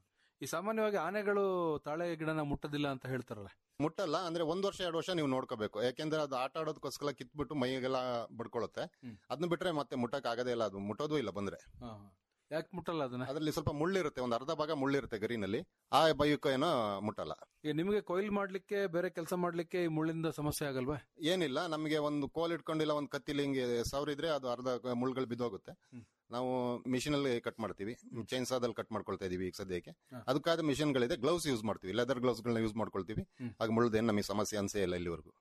ಈ ಸಾಮಾನ್ಯವಾಗಿ ಆನೆಗಳು ತಾಳೆ ಗಿಡನ ಮುಟ್ಟದಿಲ್ಲ ಅಂತ ಹೇಳ್ತಾರಲ್ಲ ಮುಟ್ಟಲ್ಲ ಅಂದ್ರೆ ಒಂದ್ ವರ್ಷ ಎರಡು ವರ್ಷ ನೀವು ನೋಡ್ಕೋಬೇಕು ಯಾಕೆಂದ್ರೆ ಅದು ಆಟ ಆಡೋದಕ್ಕೋಸ್ಕರ ಕಿತ್ಬಿಟ್ಟು ಮೈಗೆಲ್ಲ ಬಡ್ಕೊಳುತ್ತೆ ಅದನ್ನ ಬಿಟ್ರೆ ಮತ್ತೆ ಮುಟ್ಟಕ್ ಆಗದೇ ಇಲ್ಲ ಅದು ಮುಟ್ಟೋದು ಇಲ್ಲ ಬಂದ್ರೆ ಯಾಕೆ ಮುಟ್ಟಲ್ಲ ಅದನ್ನ ಅದ್ರಲ್ಲಿ ಸ್ವಲ್ಪ ಮುಳ್ಳಿರುತ್ತೆ ಒಂದು ಅರ್ಧ ಭಾಗ ಮುಳ್ಳಿರುತ್ತೆ ಗರಿನಲ್ಲಿ ಆ ಬೈಕ್ ಏನೋ ಮುಟ್ಟಲ್ಲ ಈಗ ನಿಮಗೆ ಕೊಯ್ಲು ಮಾಡ್ಲಿಕ್ಕೆ ಬೇರೆ ಕೆಲಸ ಮಾಡ್ಲಿಕ್ಕೆ ಈ ಮುಳ್ಳಿಂದ ಸಮಸ್ಯೆ ಆಗಲ್ವಾ ಏನಿಲ್ಲ ನಮಗೆ ಒಂದು ಕೋಲ್ ಇಟ್ಕೊಂಡಿಲ್ಲ ಒಂದು ಕತ್ತಿಲಿ ಹಿಂಗೆ ಸಾವಿರಿದ್ರೆ ಅದು ಅರ್ಧ ಮುಳ್ಳುಗಳು ಬಿದ್ದೋಗುತ್ತೆ ನಾವು ಮಿಷಿನ್ ಅಲ್ಲಿ ಕಟ್ ಮಾಡ್ತೀವಿ ಚೈನ್ ಸಾದಲ್ಲಿ ಕಟ್ ಮಾಡ್ಕೊಳ್ತಾ ಇದೀವಿ ಈಗ ಸದ್ಯಕ್ಕೆ ಅದಕ್ಕಾದ ಮಿಷಿನ್ ಗಳಿದೆ ಗ್ಲೌಸ್ ಯೂಸ್ ಮಾಡ್ತೀವಿ ಲೆದರ್ ಗ್ಲೌಸ್ ಗಳನ್ನ ಯೂಸ್ ಮಾಡ್ಕೊಳ್ತೀವಿ ಆಗ ಮುಳ್ಳುದೇನು ನಮಗೆ ಸಮಸ್ಯೆ ಅನ್ಸೇ ಇಲ್ಲ ಇಲ್ಲಿವರೆಗೂ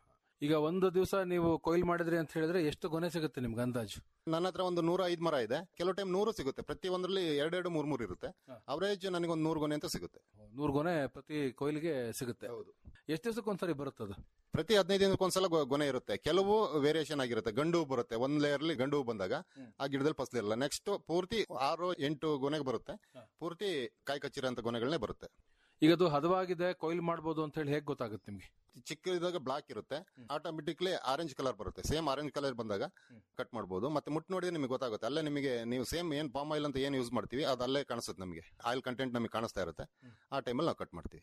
ಈಗ ಒಂದು ದಿವಸ ನೀವು ಕೊಯ್ಲು ಮಾಡಿದ್ರಿ ಅಂತ ಹೇಳಿದ್ರೆ ಎಷ್ಟು ಗೊನೆ ಸಿಗುತ್ತೆ ನಿಮ್ಗೆ ಅಂದಾಜು ನನ್ನ ಹತ್ರ ಒಂದು ನೂರ ಐದು ಮರ ಇದೆ ಕೆಲವು ಟೈಮ್ ನೂರು ಸಿಗುತ್ತೆ ಪ್ರತಿ ಒಂದರಲ್ಲಿ ಎರಡೆರಡು ಮೂರ್ ಮೂರು ಇರುತ್ತೆ ಅವರೇಜ್ ನನಗೆ ಒಂದು ನೂರು ಗೊನೆ ಅಂತ ಸಿಗುತ್ತೆ ನೂರು ಗೊನೆ ಪ್ರತಿ ಕೊಯ್ಲಿಗೆ ಸಿಗುತ್ತೆ ಹೌದು ಎಷ್ಟು ದಿವಸಕ್ಕೊಂದ್ಸರಿ ಬರುತ್ತದು ಪ್ರತಿ ಹದಿನೈದು ದಿನಕ್ಕೊಂದ್ಸಲ ಗೊ- ಗೊನೆ ಇರುತ್ತೆ ಕೆಲವು ವೇರಿಯೇಷನ್ ಆಗಿರುತ್ತೆ ಗಂಡು ಹೂ ಬರುತ್ತೆ ಒಂದ್ ಲೇಯರ್ಲಿ ಗಂಡು ಹೂ ಬಂದಾಗ ಆ ಗಿಡದಲ್ಲಿ ಫಸಲಿರಲ್ಲ ನೆಕ್ಸ್ಟ್ ಪೂರ್ತಿ ಆರು ಎಂಟು ಗೊನೆಗೆ ಬರುತ್ತೆ ಪೂರ್ತಿ ಕಾಯಿ ಕಚ್ಚಿರೋಂಥ ಗೊನೆಗಳನ್ನೇ ಬರುತ್ತೆ ಈಗ ಅದು ಹದವಾಗಿದೆ ಕೊಯ್ಲು ಮಾಡ್ಬೋದು ಅಂತ ಹೇಳಿ ಹೇಗೆ ಗೊತ್ತಾಗುತ್ತೆ ನಿಮ್ಗೆ ಚಿಕ್ಕದಾಗ ಬ್ಲಾಕ್ ಇರುತ್ತೆ ಆಟೋಮೆಟಿಕ್ಲಿ ಆರೆಂಜ್ ಕಲರ್ ಬರುತ್ತೆ ಸೇಮ್ ಆರೆಂಜ್ ಕಲರ್ ಬಂದಾಗ ಕಟ್ ಮಾಡಬಹುದು ಮತ್ತೆ ಮುಟ್ಟು ನೋಡಿದ್ರೆ ನಿಮಗೆ ಗೊತ್ತಾಗುತ್ತೆ ಅಲ್ಲೇ ನಿಮಗೆ ನೀವು ಸೇಮ್ ಏನ್ ಪಾಮ್ ಆಯಿಲ್ ಅಂತ ಏನ್ ಯೂಸ್ ಮಾಡ್ತೀವಿ ಅದು ಅಲ್ಲೇ ಕಾಣಿಸುತ್ತೆ ನಮಗೆ ಆಯಿಲ್ ಕಂಟೆಂಟ್ ನಮಗೆ ಕಾಣಿಸ್ತಾ ಇರುತ್ತೆ ಆ ಟೈಮಲ್ಲಿ ನಾವು ಕಟ್ ಮಾಡ್ತೀವಿ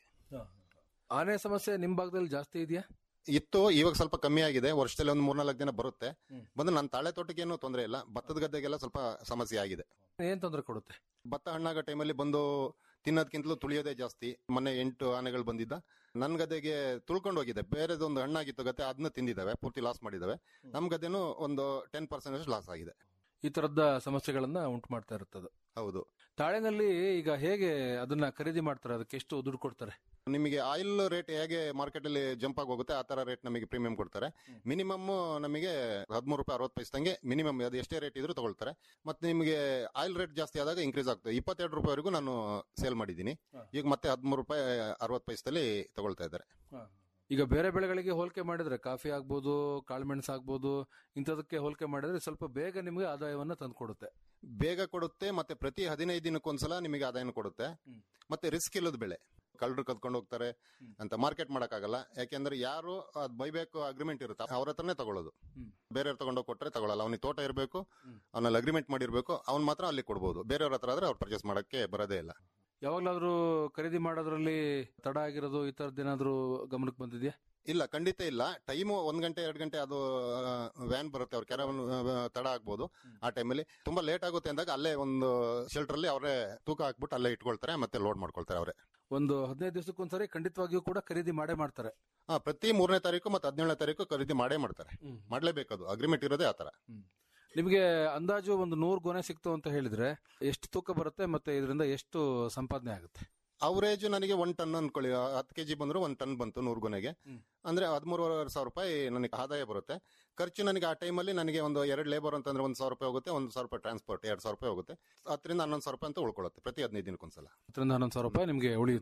ಆನೆ ಸಮಸ್ಯೆ ನಿಮ್ ಭಾಗದಲ್ಲಿ ಜಾಸ್ತಿ ಇದೆಯಾ ಇತ್ತು ಇವಾಗ ಸ್ವಲ್ಪ ಕಮ್ಮಿ ಆಗಿದೆ ವರ್ಷದಲ್ಲಿ ಒಂದು ಮೂರ್ನಾಲ್ಕು ದಿನ ಬರುತ್ತೆ ಬಂದು ನನ್ನ ತಾಳೆ ತೋಟಕ್ಕೆ ಏನು ತೊಂದರೆ ಇಲ್ಲ ಭತ್ತದ ಗದ್ದೆಗೆಲ್ಲ ಸ್ವಲ್ಪ ಸಮಸ್ಯೆ ಆಗಿದೆ ಏನ್ ತೊಂದರೆ ಕೊಡುತ್ತೆ ಭತ್ತ ಹಣ್ಣಾಗೋ ಟೈಮಲ್ಲಿ ಬಂದು ತಿನ್ನೋದಕ್ಕಿಂತಲೂ ತುಳಿಯೋದೇ ಜಾಸ್ತಿ ಮೊನ್ನೆ ಎಂಟು ಆನೆಗಳು ಬಂದಿದ್ದ ನನ್ನ ಗದ್ದೆಗೆ ತುಳ್ಕೊಂಡು ಹೋಗಿದೆ ಬೇರೆದೊಂದು ಹಣ್ಣಾಗಿತ್ತು ಗದ್ದೆ ಅದನ್ನ ತಿಂದಿದ್ದಾವೆ ಪೂರ್ತಿ ಲಾಸ್ ಮಾಡಿದಾವೆ ನಮ್ ಗದ್ದೆನೂ ಒಂದು ಟೆನ್ ಪರ್ಸೆಂಟ್ ಅಷ್ಟು ಲಾಸ್ ಆಗಿದೆ ಈ ತರದ ಸಮಸ್ಯೆಗಳನ್ನ ಉಂಟು ಮಾಡ್ತಾ ಇರುತ್ತದೆ ಹೌದು ತಾಳೆನಲ್ಲಿ ಈಗ ಹೇಗೆ ಅದನ್ನ ಖರೀದಿ ಮಾಡ್ತಾರೆ ಅದಕ್ಕೆ ಎಷ್ಟು ದುಡ್ಡು ಕೊಡ್ತಾರೆ ನಿಮಗೆ ಆಯಿಲ್ ರೇಟ್ ಹೇಗೆ ಮಾರ್ಕೆಟ್ ಅಲ್ಲಿ ಜಂಪ್ ಆಗಿ ಹೋಗುತ್ತೆ ಆ ತರ ರೇಟ್ ನಮಗೆ ಪ್ರೀಮಿಯಂ ಕೊಡ್ತಾರೆ ಮಿನಿಮಮ್ ನಮಗೆ ಹದಿಮೂರು ರೂಪಾಯಿ ಅರವತ್ತು ಪೈಸಂಗೆ ಮಿನಿಮಮ್ ಅದು ಎಷ್ಟೇ ರೇಟ್ ಇದ್ರೂ ತಗೊಳ್ತಾರೆ ಮತ್ತೆ ನಿಮಗೆ ಆಯಿಲ್ ರೇಟ್ ಜಾಸ್ತಿ ಆದಾಗ ಇನ್ಕ್ರೀಸ್ ಆಗ್ತದೆ ಇಪ್ಪತ್ತೆರಡು ರೂಪಾಯಿವರೆಗೂ ನಾನು ಸೇಲ್ ಮಾಡಿದ್ದೀನಿ ಈಗ ಮತ್ತೆ ಹದಿಮೂರು ರೂಪಾಯಿ ಅರವತ್ತು ಪೈಸದಲ್ಲಿ ತಗೊಳ್ತಾ ಇದ್ದಾರೆ ಈಗ ಬೇರೆ ಬೆಳೆಗಳಿಗೆ ಹೋಲಿಕೆ ಮಾಡಿದ್ರೆ ಕಾಫಿ ಆಗ್ಬೋದು ಕಾಳುಮೆಣಸು ಆಗ್ಬೋದು ಇಂಥದಕ್ಕೆ ಹೋಲಿಕೆ ಮಾಡಿದ್ರೆ ಸ್ವಲ್ಪ ಬೇಗ ನಿಮಗೆ ಆದಾಯವನ್ನ ತಂದ್ಕೊಡುತ್ತೆ ಬೇಗ ಕೊಡುತ್ತೆ ಮತ್ತೆ ಪ್ರತಿ ಹದಿನೈದು ದಿನಕ್ಕೊಂದ್ಸಲ ನಿಮಗೆ ಆದಾಯ ಕೊಡುತ್ತೆ ಮತ್ತೆ ರಿಸ್ಕ್ ಇಲ್ಲದ ಬೆಳೆ ಕಳ್ಳರು ಕದ್ಕೊಂಡು ಹೋಗ್ತಾರೆ ಅಂತ ಮಾರ್ಕೆಟ್ ಮಾಡಕ್ಕಾಗಲ್ಲ ಯಾಕೆಂದ್ರೆ ಯಾರು ಅದ್ ಬೈಬೇಕು ಅಗ್ರಿಮೆಂಟ್ ಇರುತ್ತೆ ಅವ್ರ ಹತ್ರನೇ ತಗೊಳ್ಳೋದು ಬೇರೆಯವ್ರು ತಗೊಂಡೋಗಿ ಕೊಟ್ರೆ ತಗೊಳ್ಳಲ್ಲ ಅವ್ನಿಗೆ ತೋಟ ಇರಬೇಕು ಅವನಲ್ಲಿ ಅಗ್ರಿಮೆಂಟ್ ಮಾಡಿರ್ಬೇಕು ಅವ್ನ್ ಮಾತ್ರ ಅಲ್ಲಿ ಕೊಡ್ಬೋದು ಬೇರೆಯವ್ರ ಹತ್ರ ಆದ್ರೆ ಅವ್ರು ಪರ್ಚೇಸ್ ಮಾಡಕ್ಕೆ ಬರೋದೇ ಇಲ್ಲ ಯಾವಾಗ್ಲಾದ್ರೂ ಖರೀದಿ ಮಾಡೋದ್ರಲ್ಲಿ ತಡ ಆಗಿರೋದು ಈ ತರದ್ದೇನಾದ್ರೂ ಗಮನಕ್ಕೆ ಬಂದಿದ್ಯಾ ಇಲ್ಲ ಖಂಡಿತ ಇಲ್ಲ ಟೈಮು ಒಂದ್ ಗಂಟೆ ಎರಡು ಗಂಟೆ ಅದು ವ್ಯಾನ್ ಬರುತ್ತೆ ಅವ್ರ ಕೆರ ತಡ ಆಗ್ಬೋದು ಆ ಟೈಮಲ್ಲಿ ತುಂಬಾ ಲೇಟ್ ಆಗುತ್ತೆ ಅಂದಾಗ ಅಲ್ಲೇ ಒಂದು ಶೆಲ್ಟರ್ ಅಲ್ಲಿ ಅವರೇ ತೂಕ ಹಾಕ್ಬಿಟ್ಟು ಅಲ್ಲೇ ಇಟ್ಕೊಳ್ತಾರೆ ಮತ್ತೆ ಲೋಡ್ ಮಾಡ್ಕೊಳ್ತಾರೆ ಅವರೇ ಒಂದು ಹದಿನೈದು ದಿವಸಕ್ಕೊಂದ್ಸರಿ ಖಂಡಿತವಾಗಿಯೂ ಕೂಡ ಖರೀದಿ ಮಾಡೇ ಮಾಡ್ತಾರೆ ಹಾ ಪ್ರತಿ ಮೂರನೇ ತಾರೀಕು ಮತ್ತೆ ಹದಿನೇಳನೇ ತಾರೀಕು ಖರೀದಿ ಮಾಡೇ ಮಾಡ್ತಾರೆ ಮಾಡ್ಲೇಬೇಕದು ಅಗ್ರಿಮೆಂಟ್ ಇರೋದೇ ಆತರ ನಿಮಗೆ ಅಂದಾಜು ಒಂದು ನೂರು ಗೊನೆ ಸಿಕ್ತು ಅಂತ ಹೇಳಿದ್ರೆ ಎಷ್ಟು ತೂಕ ಬರುತ್ತೆ ಮತ್ತೆ ಇದರಿಂದ ಎಷ್ಟು ಸಂಪಾದನೆ ಆಗುತ್ತೆ ಅವರೇಜ್ ನನಗೆ ಒನ್ ಟನ್ ಅನ್ಕೊಳ್ಳಿ ಹತ್ತು ಕೆಜಿ ಬಂದ್ರು ಒಂದ್ ಟನ್ ಬಂತು ನೂರು ಗೊನೆಗೆ ಅಂದ್ರೆ ಹದಿಮೂರುವರೆ ಸಾವಿರ ರೂಪಾಯಿ ನನಗೆ ಆದಾಯ ಬರುತ್ತೆ ಖರ್ಚು ನನಗೆ ಆ ಟೈಮಲ್ಲಿ ನನಗೆ ಒಂದು ಎರಡು ಲೇಬರ್ ಅಂತಂದ್ರೆ ಒಂದು ಸಾವಿರ ರೂಪಾಯಿ ಹೋಗುತ್ತೆ ಒಂದು ಸಾವಿರ ರೂಪಾಯಿ ಟ್ರಾನ್ಸ್ಪೋರ್ಟ್ ಎರಡು ಸಾವಿರ ರೂಪಾಯಿ ಹೋಗುತ್ತೆ ಹತ್ತರಿಂದ ಹನ್ನೊಂದು ಸಾವಿರ ರೂಪಾಯಿ ಅಂತ ಉಳ್ಕೊಳ್ಳುತ್ತೆ ಪ್ರತಿ ಹದಿನೈದು ದಿನಕ್ಕೊಂದ್ಸಲ ಹತ್ತರಿಂದ ಹನ್ನೊಂದು ಸಾವಿರ ರೂಪಾಯಿ ನಿಮಗೆ ಉಳಿಯುತ್ತೆ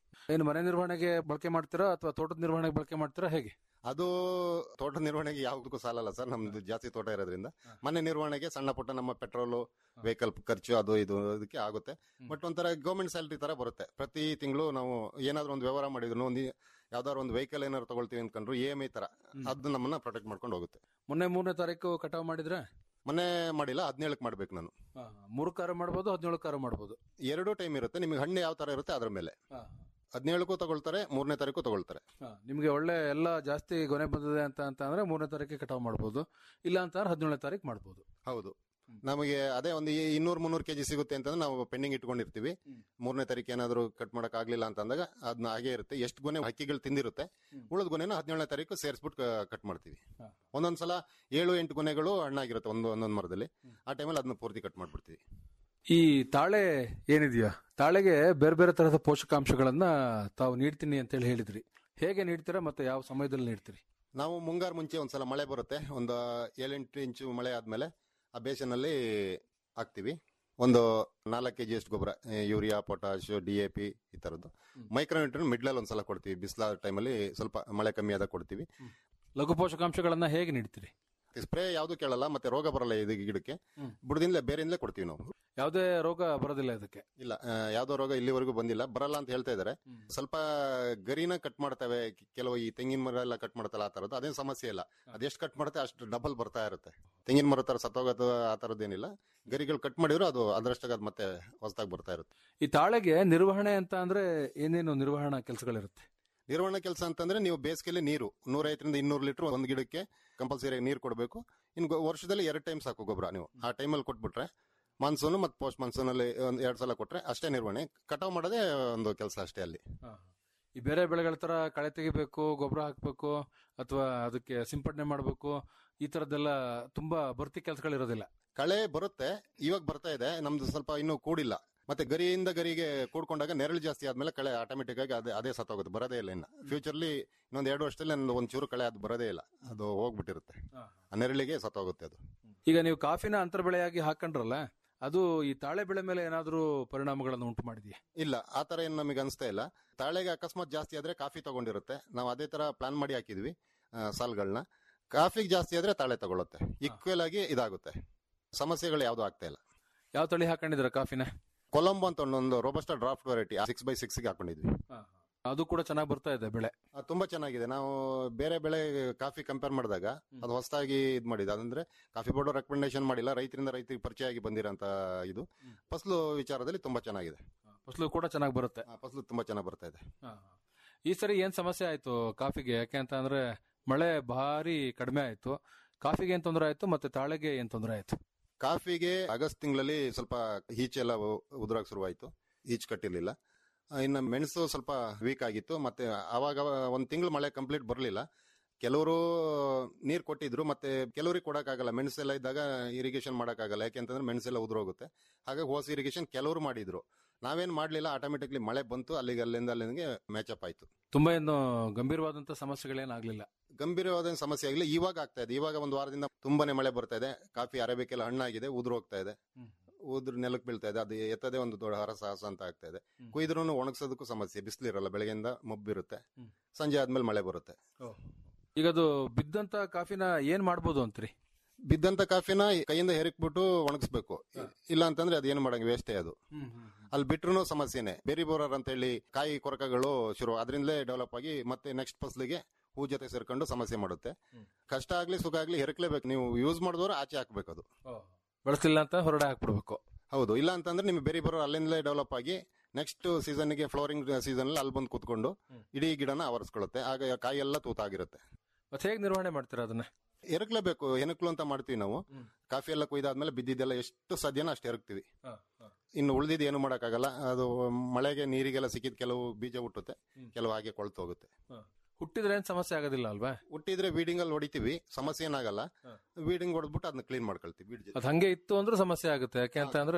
ಏನು ಮನೆ ನಿರ್ವಹಣೆಗೆ ಬಳಕೆ ಮಾಡ್ತೀರಾ ಅಥವಾ ತೋಟದ ನಿರ್ವಹಣೆಗೆ ಬಳಕೆ ಮಾಡ್ತೀರಾ ಹೇಗೆ ಅದು ತೋಟ ನಿರ್ವಹಣೆಗೆ ಯಾವುದಕ್ಕೂ ಸಾಲಲ್ಲ ಸರ್ ನಮ್ದು ಜಾಸ್ತಿ ತೋಟ ಇರೋದ್ರಿಂದ ಮನೆ ನಿರ್ವಹಣೆಗೆ ಸಣ್ಣ ಪುಟ್ಟ ನಮ್ಮ ಪೆಟ್ರೋಲು ವೆಹಿಕಲ್ ಖರ್ಚು ಅದು ಇದು ಇದಕ್ಕೆ ಆಗುತ್ತೆ ಬಟ್ ಒಂಥರ ಗೌರ್ಮೆಂಟ್ ಸ್ಯಾಲರಿ ತರ ಬರುತ್ತೆ ಪ್ರತಿ ತಿಂಗಳು ನಾವು ಏನಾದ್ರು ಒಂದು ವ್ಯವಹಾರ ಮಾಡಿದ್ರು ಒಂದು ಯಾವ್ದಾದ್ರು ಒಂದು ವೆಹಿಕಲ್ ಏನಾದ್ರು ತಗೊಳ್ತೀವಿ ಅನ್ಕೊಂಡ್ರು ಇ ಎಮ್ ಐ ತರ ಅದು ನಮ್ಮನ್ನ ಪ್ರೊಟೆಕ್ಟ್ ಮಾಡ್ಕೊಂಡು ಹೋಗುತ್ತೆ ಮೊನ್ನೆ ಮೂರನೇ ತಾರೀಕು ಕಟಾವ್ ಮಾಡಿದ್ರೆ ಮನೆ ಮಾಡಿಲ್ಲ ಹದಿನೇಳಕ್ಕೆ ಮಾಡ್ಬೇಕು ನಾನು ಮೂರು ಕಾರು ಮಾಡ್ಬೋದು ಹದಿನೇಳು ಕಾರು ಮಾಡ್ಬೋದು ಎರಡು ಟೈಮ್ ಇರುತ್ತೆ ನಿಮಗೆ ಹಣ್ಣು ಯಾವ ತರ ಇರುತ್ತೆ ಅದ್ರ ಮೇಲೆ ಹದಿನೇಳಕ್ಕೂ ತಗೊಳ್ತಾರೆ ಮೂರನೇ ತಾರೀಕು ತಗೊಳ್ತಾರೆ ನಿಮಗೆ ಒಳ್ಳೆ ಎಲ್ಲ ಜಾಸ್ತಿ ಗೊನೆ ಬಂದಿದೆ ಅಂತ ಅಂತ ಅಂದ್ರೆ ಮೂರನೇ ತಾರೀಕಿಗೆ ಕಟಾವ್ ಮಾಡ್ಬೋದು ಇಲ್ಲ ಅಂತ ಅಂದ್ರೆ ಹದಿನೇಳನೇ ತಾರೀಕು ಮಾಡ್ಬೋದು ಹೌದು ನಮಗೆ ಅದೇ ಒಂದು ಇನ್ನೂರು ಮುನ್ನೂರು ಕೆಜಿ ಸಿಗುತ್ತೆ ಅಂತಂದ್ರೆ ನಾವು ಪೆಂಡಿಂಗ್ ಇಟ್ಕೊಂಡಿರ್ತೀವಿ ಮೂರನೇ ತಾರೀಕು ಏನಾದ್ರು ಕಟ್ ಮಾಡಕ್ ಆಗ್ಲಿಲ್ಲ ಅಂತಂದಾಗ ಅದನ್ನ ಹಾಗೆ ಇರುತ್ತೆ ಎಷ್ಟು ಗೊನೆ ಹಕ್ಕಿಗಳು ತಿಂದಿರುತ್ತೆ ಉಳಿದ ಗೊನೆನ ಹದಿನೇಳನೇ ತಾರೀಕು ಸೇರಿಸ್ಬಿಟ್ಟು ಕಟ್ ಮಾಡ್ತೀವಿ ಒಂದೊಂದ್ಸಲ ಏಳು ಎಂಟು ಗೊನೆಗಳು ಹಣ್ಣಾಗಿರುತ್ತೆ ಒಂದು ಒಂದೊಂದು ಮರದಲ್ಲಿ ಆ ಟೈಮಲ್ಲಿ ಅದನ್ನ ಪೂರ್ತಿ ಕಟ್ ಮಾಡ್ಬಿಡ್ತೀವಿ ಈ ತಾಳೆ ಏನಿದೆಯಾ ತಾಳೆಗೆ ಬೇರೆ ಬೇರೆ ತರಹದ ಪೋಷಕಾಂಶಗಳನ್ನ ತಾವು ನೀಡ್ತೀನಿ ಅಂತ ಹೇಳಿ ಹೇಳಿದ್ರಿ ಹೇಗೆ ನೀಡ್ತೀರಾ ಮತ್ತೆ ಯಾವ ಸಮಯದಲ್ಲಿ ನೀಡ್ತೀರಿ ನಾವು ಮುಂಗಾರು ಮುಂಚೆ ಒಂದ್ಸಲ ಮಳೆ ಬರುತ್ತೆ ಒಂದು ಏಳೆಂಟು ಇಂಚು ಮಳೆ ಆದ್ಮೇಲೆ ಆ ಬೇಸನಲ್ಲಿ ಹಾಕ್ತಿವಿ ಒಂದು ನಾಲ್ಕು ಕೆಜಿ ಅಷ್ಟು ಗೊಬ್ಬರ urea potash D A P ಈ ತರದ್ದು ಮೈಕ್ರೋನ್ಯೂಟ್ರನ್ ಮಿಡ್ಲಲ್ಲಿ ಒಂದ್ಸಲ ಕೊಡ್ತೀವಿ ಬಿಸಿಲ ಟೈಮಲ್ಲಿ ಸ್ವಲ್ಪ ಮಳೆ ಕಮ್ಮಿ ಆದಾಗ ಕೊಡ್ತೀವಿ ಲಘು ಪೋಷಕಾಂಶಗಳನ್ನ ಹೇಗೆ ನೀಡ್ತೀರಿ ಸ್ಪ್ರೇ ಯಾವ್ದು ಕೇಳಲ್ಲ ಮತ್ತೆ ರೋಗ ಬರಲ್ಲ ಇದು ಗಿಡಕ್ಕೆ ಬುಡದಿಂದಲೇ ಬೇರೆಯಿಂದಲೇ ಕೊಡ್ತೀವಿ ನಾವು ಯಾವುದೇ ರೋಗ ಬರೋದಿಲ್ಲ ಇದಕ್ಕೆ ಇಲ್ಲ ಆ, ಯಾವ್ದೋ ರೋಗ ಇಲ್ಲಿವರೆಗೂ ಬಂದಿಲ್ಲ ಬರಲ್ಲ ಅಂತ ಹೇಳ್ತಾ ಇದಾರೆ ಸ್ವಲ್ಪ ಗರಿನ ಕಟ್ ಮಾಡ್ತವೆ ಕೆಲವು ಈ ತೆಂಗಿನ ಮರ ಎಲ್ಲ ಕಟ್ ಮಾಡ್ತಲ್ಲ ಆ ತರದ್ದು ಅದೇನ್ ಸಮಸ್ಯೆ ಇಲ್ಲ ಅದೆಷ್ಟು ಕಟ್ ಮಾಡುತ್ತೆ ಅಷ್ಟು ಡಬಲ್ ಬರ್ತಾ ಇರುತ್ತೆ ತೆಂಗಿನ ಮರ ತರ ಸತ್ತೋಗೋದು ಆ ತರದ್ದೇನಿಲ್ಲ ಗರಿಗಳು ಕಟ್ ಮಾಡಿದ್ರು ಅದು ಅದರಷ್ಟಾಗ ಅದು ಮತ್ತೆ ಹೊಸದಾಗಿ ಬರ್ತಾ ಇರುತ್ತೆ ಈ ತಾಳೆಗೆ ನಿರ್ವಹಣೆ ಅಂತ ಅಂದ್ರೆ ಏನೇನು ನಿರ್ವಹಣಾ ಕೆಲಸಗಳಿರುತ್ತೆ ನಿರ್ವಹಣಾ ಕೆಲಸ ಅಂತಂದ್ರೆ ನೀವು ಬೇಸಿಗೆಯಲ್ಲಿ ನೀರು ನೂರೈವತ್ತರಿಂದ ಇನ್ನೂರು ಲೀಟರ್ ಒಂದು ಗಿಡಕ್ಕೆ ಕಂಪಲ್ಸರಿ ನೀರು ಕೊಡಬೇಕು ಇನ್ನು ಗೊ- ವರ್ಷದಲ್ಲಿ ಎರಡು ಟೈಮ್ ಸಾಕು ಗೊಬ್ಬರ ನೀವು ಆ ಟೈಮಲ್ಲಿ ಕೊಟ್ಬಿಟ್ರೆ ಮಾನ್ಸೂನ್ ಮತ್ತು ಪೋಸ್ಟ್ ಮಾನ್ಸೂನ್ ಅಲ್ಲಿ ಒಂದ್ ಎರಡು ಸಲ ಕೊಟ್ರೆ ಅಷ್ಟೇ ನಿರ್ವಹಣೆ ಕಟಾವ್ ಮಾಡೋದೇ ಒಂದು ಕೆಲಸ ಅಷ್ಟೇ ಅಲ್ಲಿ ಈ ಬೇರೆ ಬೆಳೆಗಳ ತರ ಕಳೆ ತೆಗಿಬೇಕು ಗೊಬ್ಬರ ಹಾಕ್ಬೇಕು ಅಥವಾ ಅದಕ್ಕೆ ಸಿಂಪಡಣೆ ಮಾಡಬೇಕು ಈ ತರದ್ದೆಲ್ಲ ತುಂಬಾ ಭರ್ತಿ ಕೆಲಸಗಳಿರೋದಿಲ್ಲ ಕಳೆ ಬರುತ್ತೆ ಇವಾಗ ಬರ್ತಾ ಇದೆ ನಮ್ದು ಸ್ವಲ್ಪ ಇನ್ನೂ ಕೂಡಿಲ್ಲ ಮತ್ತೆ ಗರಿಯಿಂದ ಗರಿಗೆ ಕೂಡ್ಕೊಂಡಾಗ ನೆರಳು ಜಾಸ್ತಿ ಆದ್ಮೇಲೆ ಕಳೆ ಆಟೋಮೆಟಿಕ್ ಆಗಿ ಅದೇ ಅದೇ ಸತ್ತೋಗುತ್ತೆ ಬರೋದೇ ಇಲ್ಲ ಇನ್ನು ಫ್ಯೂಚರ್ಲಿ ಇನ್ನೊಂದ್ ಎರಡು ವರ್ಷದಲ್ಲಿ ಒಂದು ಒಂಚೂರು ಕಳೆ ಅದು ಬರೋದೇ ಇಲ್ಲ ಅದು ಹೋಗ್ಬಿಟ್ಟಿರುತ್ತೆ ಆ ನೆರಳಿಗೆ ಸತ್ತೋಗುತ್ತೆ ಅದು ಈಗ ನೀವು ಕಾಫಿನ ಅಂತರ ಬೆಳೆಯಾಗಿ ಹಾಕೊಂಡ್ರಲ್ಲ ಅದು ಈ ತಾಳೆ ಬೆಳೆ ಮೇಲೆ ಏನಾದ್ರೂ ಪರಿಣಾಮಗಳನ್ನು ಉಂಟು ಮಾಡಿದೆಯಾ ಇಲ್ಲ ಆ ತರ ಏನು ನಮಗೆ ಅನಿಸ್ತಾ ಇಲ್ಲ ತಾಳೆಗೆ ಅಕಸ್ಮಾತ್ ಜಾಸ್ತಿ ಆದ್ರೆ ಕಾಫಿ ತಗೊಂಡಿರುತ್ತೆ ನಾವು ಅದೇ ತರ ಪ್ಲಾನ್ ಮಾಡಿ ಹಾಕಿದ್ವಿ ಆ, ಸಾಲ್ಗಳನ್ನ ಕಾಫಿಗೆ ಜಾಸ್ತಿ ಆದ್ರೆ ತಾಳೆ ತಗೊಳುತ್ತೆ ಈಕ್ವಲ್ ಆಗಿ ಇದಾಗುತ್ತೆ ಸಮಸ್ಯೆಗಳು ಯಾವ್ದು ಆಗ್ತಾ ಇಲ್ಲ ಯಾವ ತಳಿ ಹಾಕೊಂಡಿದ್ರ ಕಾಫಿನ ಕೊಲಂಬೋ ಅಂತ ಒಂದು robusta draft variety six by six ಗೆ ಹಾಕೊಂಡಿದ್ವಿ ಅದು ಕೂಡ ಚೆನ್ನಾಗಿ ಬರ್ತಾ ಇದೆ ಬೆಳೆ ಅದು ತುಂಬಾ ಚೆನ್ನಾಗಿದೆ ನಾವು ಬೇರೆ ಬೆಳೆ ಕಾಫಿ ಕಂಪೇರ್ ಮಾಡಿದಾಗ ಅದು ಹೊಸದಾಗಿ ಇದು ಮಾಡಿದೆ ಅದಂದ್ರೆ ಕಾಫಿ ಬೋರ್ಡ್ ರೆಕಮೆಂಡೇಶನ್ ಮಾಡಿಲ್ಲ ರೈತರಿಂದ ರೈತರಿಗೆ ಪರಿಚಯ ಆಗಿ ಬಂದಿರೋಂತ ಇದು ಫಸಲು ವಿಚಾರದಲ್ಲಿ ತುಂಬಾ ಚೆನ್ನಾಗಿದೆ ಫಸಲು ಕೂಡ ಚೆನ್ನಾಗಿ ಬರುತ್ತೆ ಆ, ಫಸಲು ತುಂಬಾ ಚೆನ್ನಾಗಿ ಬರ್ತಾ ಇದೆ ಈ ಸರಿ ಏನ್ ಸಮಸ್ಯೆ ಆಯ್ತು ಕಾಫಿಗೆ ಯಾಕೆ ಅಂತ ಅಂದ್ರೆ ಮಳೆ ಭಾರಿ ಕಡಿಮೆ ಆಯ್ತು ಕಾಫಿಗೆ ಏನ್ ತೊಂದರೆ ಆಯ್ತು ಮತ್ತೆ ತಾಳೆಗೆ ಏನ್ ತೊಂದರೆ ಆಯ್ತು ಕಾಫಿಗೆ ಆಗಸ್ಟ್ ತಿಂಗಳಲ್ಲಿ ಸ್ವಲ್ಪ ಈಚೆಲ್ಲ ಉದುರಾಗ ಶುರುವಾಯ್ತು ಈಚ್ ಕಟ್ಟಿರ್ಲಿಲ್ಲ ಆ, ಇನ್ನು ಮೆಣಸು ಸ್ವಲ್ಪ ವೀಕ್ ಆಗಿತ್ತು ಮತ್ತೆ ಅವಾಗ ಒಂದ್ ತಿಂಗಳು ಮಳೆ ಕಂಪ್ಲೀಟ್ ಬರಲಿಲ್ಲ ಕೆಲವರು ನೀರು ಕೊಟ್ಟಿದ್ರು ಮತ್ತೆ ಕೆಲವರಿಗೆ ಕೊಡಕ್ಕಾಗಲ್ಲ ಮೆಣಸೆಲ್ಲ ಇದ್ದಾಗ ಇರಿಗೇಷನ್ ಮಾಡಕ್ಕಾಗಲ್ಲ ಯಾಕೆಂತಂದ್ರೆ ಮೆಣಸೆಲ್ಲ ಉದುರೋಗುತ್ತೆ ಹಾಗಾಗಿ ಹೋಸ್ ಇರಿಗೇಷನ್ ಕೆಲವರು ಮಾಡಿದ್ರು ನಾವೇನ್ ಮಾಡ್ಲಿಲ್ಲ ಆಟೋಮೆಟಿಕ್ಲಿ ಮಳೆ ಬಂತು ಅಲ್ಲಿಗೆ ಅಲ್ಲಿಂದ ಅಲ್ಲಿಗೆ ಮ್ಯಾಚಪ್ ಆಯ್ತು ತುಂಬಾ ಏನು ಗಂಭೀರವಾದಂತ ಸಮಸ್ಯೆಗಳೇನಾಗ್ಲಿಲ್ಲ ಗಂಭೀರವಾದ ಸಮಸ್ಯೆ ಆಗಲಿ ಇವಾಗ ಆಗ್ತಾ ಇದೆ ಇವಾಗ ಒಂದು ವಾರದಿಂದ ತುಂಬಾನೇ ಮಳೆ ಬರ್ತಾ ಇದೆ ಕಾಫಿ ಅರೇಬಿಕೆಲ್ಲ ಹಣ್ಣಾಗಿದೆ ಉದುರು ಹೋಗ್ತಾ ಇದೆ ಉದ್ರ ನೆಲಕ್ಕೆ ಬೀಳ್ತಾ ಇದೆ ಅದು ಎತ್ತದೇ ಒಂದು ದೊಡ್ಡ ಹರಸಾಹಸ ಅಂತ ಆಗ್ತಾ ಇದೆ ಕುಯ್ದ್ರೂ ಒಣಗಿಸೋದಕ್ಕೂ ಸಮಸ್ಯೆ ಬಿಸಿಲಿರಲ್ಲ ಬೆಳಗ್ಗೆಯಿಂದ ಮಬ್ಬಿರುತ್ತೆ ಸಂಜೆ ಆದ್ಮೇಲೆ ಮಳೆ ಬರುತ್ತೆ ಈಗ ಅದು ಬಿದ್ದಂತ ಕಾಫಿನ ಏನ್ ಮಾಡ್ಬೋದು ಅಂತ್ರಿ ಬಿದ್ದಂತ ಕಾಫಿನ ಕೈಯಿಂದ ಹೆರಕ್ಬಿಟ್ಟು ಒಣಗಿಸ್ಬೇಕು ಇಲ್ಲ ಅಂತಂದ್ರೆ ಅದು ಏನು ಮಾಡಂಗ ವೇಸ್ಟೇ ಅದು ಅಲ್ಲಿ ಬಿಟ್ರು ಸಮಸ್ಯೆನೆ ಬೇರಿ ಬೋರರ್ ಅಂತ ಹೇಳಿ ಕಾಯಿ ಕೊರಕಗಳು ಶುರು ಅದರಿಂದಲೇ ಡೆವಲಪ್ ಆಗಿ ಮತ್ತೆ ನೆಕ್ಸ್ಟ್ ಫಸಲಿಗೆ ಹೂ ಜೊತೆ ಸೇರ್ಕೊಂಡು ಸಮಸ್ಯೆ ಮಾಡುತ್ತೆ ಕಷ್ಟ ಆಗ್ಲಿ ಸುಖ ಆಗ್ಲಿ ಹೆರಕ್ಲೇಬೇಕು ನೀವು ಯೂಸ್ ಮಾಡಿದವರು ಆಚೆ ಹಾಕ್ಬೇಕು ಅದು ಬಳಸಲಿಲ್ಲ ಅಂತ ಹೊರಡೆ ಹಾಕ್ಬಿಡ್ಬೇಕು ಹೌದು ಇಲ್ಲ ಅಂತಂದ್ರೆ ನಿಮ್ಗೆ ಬೇರೆ ಬರೋ ಅಲ್ಲಿಂದಲೇ ಡೆವಲಪ್ ಆಗಿ ನೆಕ್ಸ್ಟ್ ಸೀಸನ್ಗೆ ಫ್ಲೋರಿಂಗ್ ಸೀಸನ್ ಅಲ್ಲಿ ಅಲ್ಲಿ ಬಂದು ಕೂತ್ಕೊಂಡು ಇಡೀ ಗಿಡನ ಆವರಿಸ್ಕೊಳ್ಳುತ್ತೆ ಆಗ ಕಾಯಿ ಎಲ್ಲ ತೂತಾಗಿರುತ್ತೆ ಮತ್ತೆ ಹೇಗೆ ನಿರ್ವಹಣೆ ಮಾಡ್ತೀರಾ ಅದನ್ನ ಎರಕ್ಲೇಬೇಕು ಹೆನಕ್ಲು ಅಂತ ಮಾಡ್ತೀವಿ ನಾವು ಕಾಫಿ ಎಲ್ಲ ಕೊಯ್ದಾದ್ಮೇಲೆ ಬಿದ್ದಿದ್ದೆಲ್ಲ ಎಷ್ಟು ಸಾಧ್ಯನೋ ಅಷ್ಟು ಎರಕ್ತಿವಿ ಇನ್ನು ಉಳಿದಿದ್ದು ಏನು ಮಾಡೋಕ್ಕಾಗಲ್ಲ ಅದು ಮಳೆಗೆ ನೀರಿಗೆಲ್ಲ ಸಿಕ್ಕಿದ ಕೆಲವು ಬೀಜ ಹುಟ್ಟುತ್ತೆ ಕೆಲವು ಹಾಗೆ ಕೊಳ್ತು ಹೋಗುತ್ತೆ ಹುಟ್ಟಿದ್ರೆ ಏನ್ ಸಮಸ್ಯೆ ಆಗೋದಿಲ್ಲ ಅಲ್ವಾ ಹುಟ್ಟಿದ್ರೆ ವೀಡಿಂಗ್ ಅಲ್ಲಿ ಹೊಡಿತೀವಿ ಸಮಸ್ಯೆ ಏನಾಗಲ್ಲ ವೀಡಿಂಗ್ ಹೊಡೆದ್ಬಿಟ್ಟು ಅದನ್ನ ಕ್ಲೀನ್ ಮಾಡ್ಕೊಳ್ತೀವಿ ಬೀಡ್ ಜೊತೆ. ಅದ್ ಹಂಗೆ ಇತ್ತು ಅಂದ್ರೆ ಸಮಸ್ಯೆ ಆಗುತ್ತೆ ಯಾಕೆ ಅಂತ ಅಂದ್ರೆ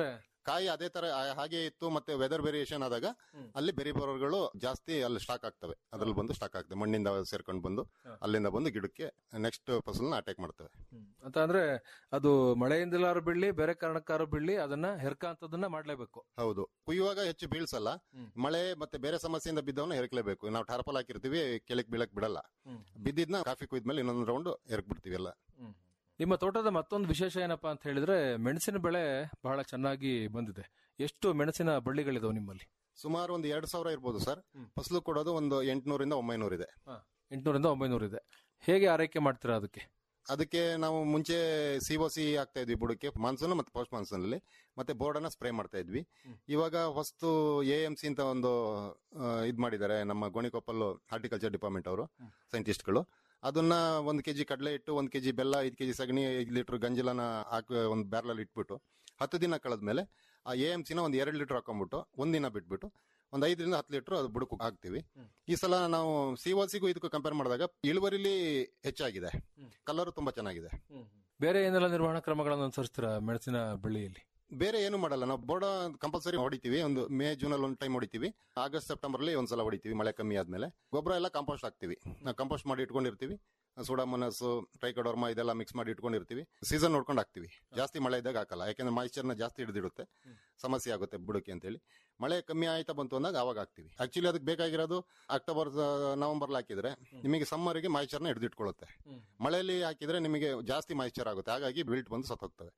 ಕಾಯಿ ಅದೇ ತರ ಆ- ಹಾಗೆ ಇತ್ತು ಮತ್ತೆ ವೆದರ್ ವೇರಿಯೇಷನ್ ಆದಾಗ ಅಲ್ಲಿ ಬೆರಿ ಬರೋಗಳು ಜಾಸ್ತಿ ಅಲ್ಲಿ ಸ್ಟಾಕ್ ಆಗ್ತವೆ ಅದ್ರಲ್ಲಿ ಬಂದು ಸ್ಟಾಕ್ ಆಗ್ತವೆ ಮಣ್ಣಿಂದ ಸೇರ್ಕೊಂಡು ಬಂದು ಅಲ್ಲಿಂದ ಬಂದು ಗಿಡಕ್ಕೆ ನೆಕ್ಸ್ಟ್ ಫಸಲ್ನ ಅಟ್ಯಾಕ್ ಮಾಡ್ತವೆ ಅಂತ ಅಂದ್ರೆ ಅದು ಮಳೆಯಿಂದಲಾರು ಬೀಳಿ ಬೇರೆ ಕಾರಣಕ್ಕಾರು ಬೀಳಿ ಅದನ್ನ ಹೆರ್ಕ ಅಂತದನ್ನ ಮಾಡ್ಲೇಬೇಕು ಹೌದು ಕುಯ್ಯುವಾಗ ಹೆಚ್ಚು ಬೀಳ್ಸಲ್ಲ ಮಳೆ ಮತ್ತೆ ಬೇರೆ ಸಮಸ್ಯೆಯಿಂದ ಬಿದ್ದವನ್ನ ಹೆರ್ಕ್ಲೇಬೇಕು ನಾವು ಟಾರ್ಪಲ್ ಹಾಕಿರ್ತೀವಿ ಕೆಳಕ್ ಬೀಳಕ್ ಬಿಡಲ್ಲ ಬಿದ್ದಿದ್ನ ಕಾಫಿ ಕುಯ್ದ್ಮೇಲೆ ಇನ್ನೊಂದು ರೌಂಡ್ ಎರಕ್ ಬಿಡ್ತೀವಿ ಎಲ್ಲ ನಿಮ್ಮ ತೋಟದ ಮತ್ತೊಂದು ವಿಶೇಷ ಏನಪ್ಪಾ ಅಂತ ಹೇಳಿದ್ರೆ ಮೆಣಸಿನ ಬೆಳೆ ಬಹಳ ಚೆನ್ನಾಗಿ ಬಂದಿದೆ ಎಷ್ಟು ಮೆಣಸಿನ ಬಳ್ಳಿಗಳಿದಾವೆ ನಿಮ್ಮಲ್ಲಿ ಸುಮಾರು ಒಂದು ಎರಡ್ ಸಾವಿರ ಇರ್ಬೋದು ಸರ್ ಫಸಲು ಕೊಡೋದು ಒಂದು ಎಂಟುನೂರಿಂದ ಒಂಬೈನೂರು ಇದೆ ಎಂಟುನೂರಿಂದ ಒಂಬೈನೂರು ಇದೆ ಹೇಗೆ ಆರೈಕೆ ಮಾಡ್ತೀರಾ ಅದಕ್ಕೆ ಅದಕ್ಕೆ ನಾವು ಮುಂಚೆ ಸಿ ಒ ಸಿ ಆಗ್ತಾ ಇದ್ವಿ ಬುಡಕ್ಕೆ ಮಾನ್ಸೂನ್ ಮತ್ತೆ ಪೋಸ್ಟ್ ಮಾನ್ಸೂನ್ ಅಲ್ಲಿ ಮತ್ತೆ ಬೋರ್ಡ್ ಅನ್ನ ಸ್ಪ್ರೇ ಮಾಡ್ತಾ ಇದ್ವಿ ಇವಾಗ ಹೊಸ್ತು ಎ ಎಂ ಸಿ ಅಂತ ಒಂದು ಆ, ಇದ್ ಮಾಡಿದ್ದಾರೆ ನಮ್ಮ ಗೋಣಿಕೊಪ್ಪಲ್ ಹಾರ್ಟಿಕಲ್ಚರ್ ಡಿಪಾರ್ಟ್ಮೆಂಟ್ ಅವರು ಸೈಂಟಿಸ್ಟ್ಗಳು ಅದನ್ನ ಒಂದ್ ಕೆಜಿ ಕಡಲೆ ಇಟ್ಟು ಒಂದ್ ಕೆಜಿ ಬೆಲ್ಲ ಐದು ಕೆಜಿ ಸಗಣಿ ಐದು ಲೀಟರ್ ಗಂಜಲನ ಹಾಕಿ ಒಂದು ಬ್ಯಾರ್ಲಲ್ಲಿ ಇಟ್ಬಿಟ್ಟು ಹತ್ತು ದಿನ ಕಳೆದ್ಮೇಲೆ ಆ ಎ ಎಂ ಸಿನ ಒಂದ್ ಎರಡು ಲೀಟರ್ ಹಾಕೊಂಡ್ಬಿಟ್ಟು ಒಂದಿನ ಬಿಟ್ಬಿಟ್ಟು ಒಂದ್ ಐದರಿಂದ ಹತ್ತು ಲೀಟರ್ ಅದು ಬುಡಕು ಹಾಕ್ತಿವಿ ಈ ಸಲ ನಾವು ಸಿ ಒ ಸಿಗೂ ಇದಕ್ಕೂ ಕಂಪೇರ್ ಮಾಡಿದಾಗ ಇಳುವರಿಲಿ ಹೆಚ್ಚಾಗಿದೆ ಕಲರ್ ತುಂಬಾ ಚೆನ್ನಾಗಿದೆ ಬೇರೆ ಏನೆಲ್ಲ ನಿರ್ವಹಣಾ ಕ್ರಮಗಳನ್ನು ಅನುಸರಿಸ್ತೀರಾ ಮೆಣಸಿನ ಬಳ್ಳಿಯಲ್ಲಿ ಬೇರೆ ಏನು ಮಾಡಲ್ಲ ನಾವು ಬೋರ್ಡ ಕಂಪಲ್ಸರಿ ಹೊಡಿತೀವಿ ಒಂದು ಮೇ ಜೂನ್ ಅಲ್ಲಿ ಒಂದು ಟೈಮ್ ಹೊಡಿತೀವಿ ಆಗಸ್ಟ್ ಸೆಪ್ಟೆಂಬರ್ ಅಲ್ಲಿ ಒಂದ್ಸಲ ಹೊಡಿತೀವಿ ಮಳೆ ಕಮ್ಮಿ ಆದ್ಮೇಲೆ ಗೊಬ್ಬರ ಎಲ್ಲ ಕಾಂಪೋಸ್ಟ್ ಹಾಕ್ತಿವಿ ನಾವು ಕಾಂಪೋಸ್ಟ್ ಮಾಡಿ ಇಟ್ಕೊಂಡಿರ್ತೀವಿ ಸೋಡಾಮನಸ್ ಟ್ರೈಕಡೋರ್ಮಾ ಇದೆಲ್ಲ ಮಿಕ್ಸ್ ಮಾಡಿ ಇಟ್ಕೊಂಡಿರ್ತೀವಿ ಸೀಸನ್ ನೋಡ್ಕೊಂಡು ಹಾಕ್ತಿವಿ ಜಾಸ್ತಿ ಮಳೆ ಇದ್ದಾಗ ಹಾಕಲ್ಲ ಯಾಕಂದ್ರೆ ಮಾಯಿಶ್ಚರ್ನ ಜಾಸ್ತಿ ಹಿಡಿದಿಡುತ್ತೆ ಸಮಸ್ಯೆ ಆಗುತ್ತೆ ಬುಡಕ್ಕೆ ಅಂತೇಳಿ ಮಳೆ ಕಮ್ಮಿ ಆಯ್ತಾ ಬಂತು ಅಂದಾಗ ಅವಾಗ ಹಾಕ್ತಿವಿ ಆಕ್ಚುಲಿ ಅದಕ್ಕೆ ಬೇಕಾಗಿರೋದು ಅಕ್ಟೋಬರ್ ನವೆಂಬರ್ ಹಾಕಿದ್ರೆ ನಿಮಗೆ ಸಮ್ಮರ್ಗೆ ಮಾಯಿಶ್ಚರ್ನ ಹಿಡಿದಿಟ್ಕೊಳ್ಳುತ್ತೆ ಮಳೆಯಲ್ಲಿ ಹಾಕಿದ್ರೆ ನಿಮಗೆ ಜಾಸ್ತಿ ಮಾಯಿಶ್ಚರ್ ಆಗುತ್ತೆ ಹಾಗಾಗಿ ಬಿಲ್ಟ್ ಬಂದು ಸತ್ತೋಗ್ತವೆ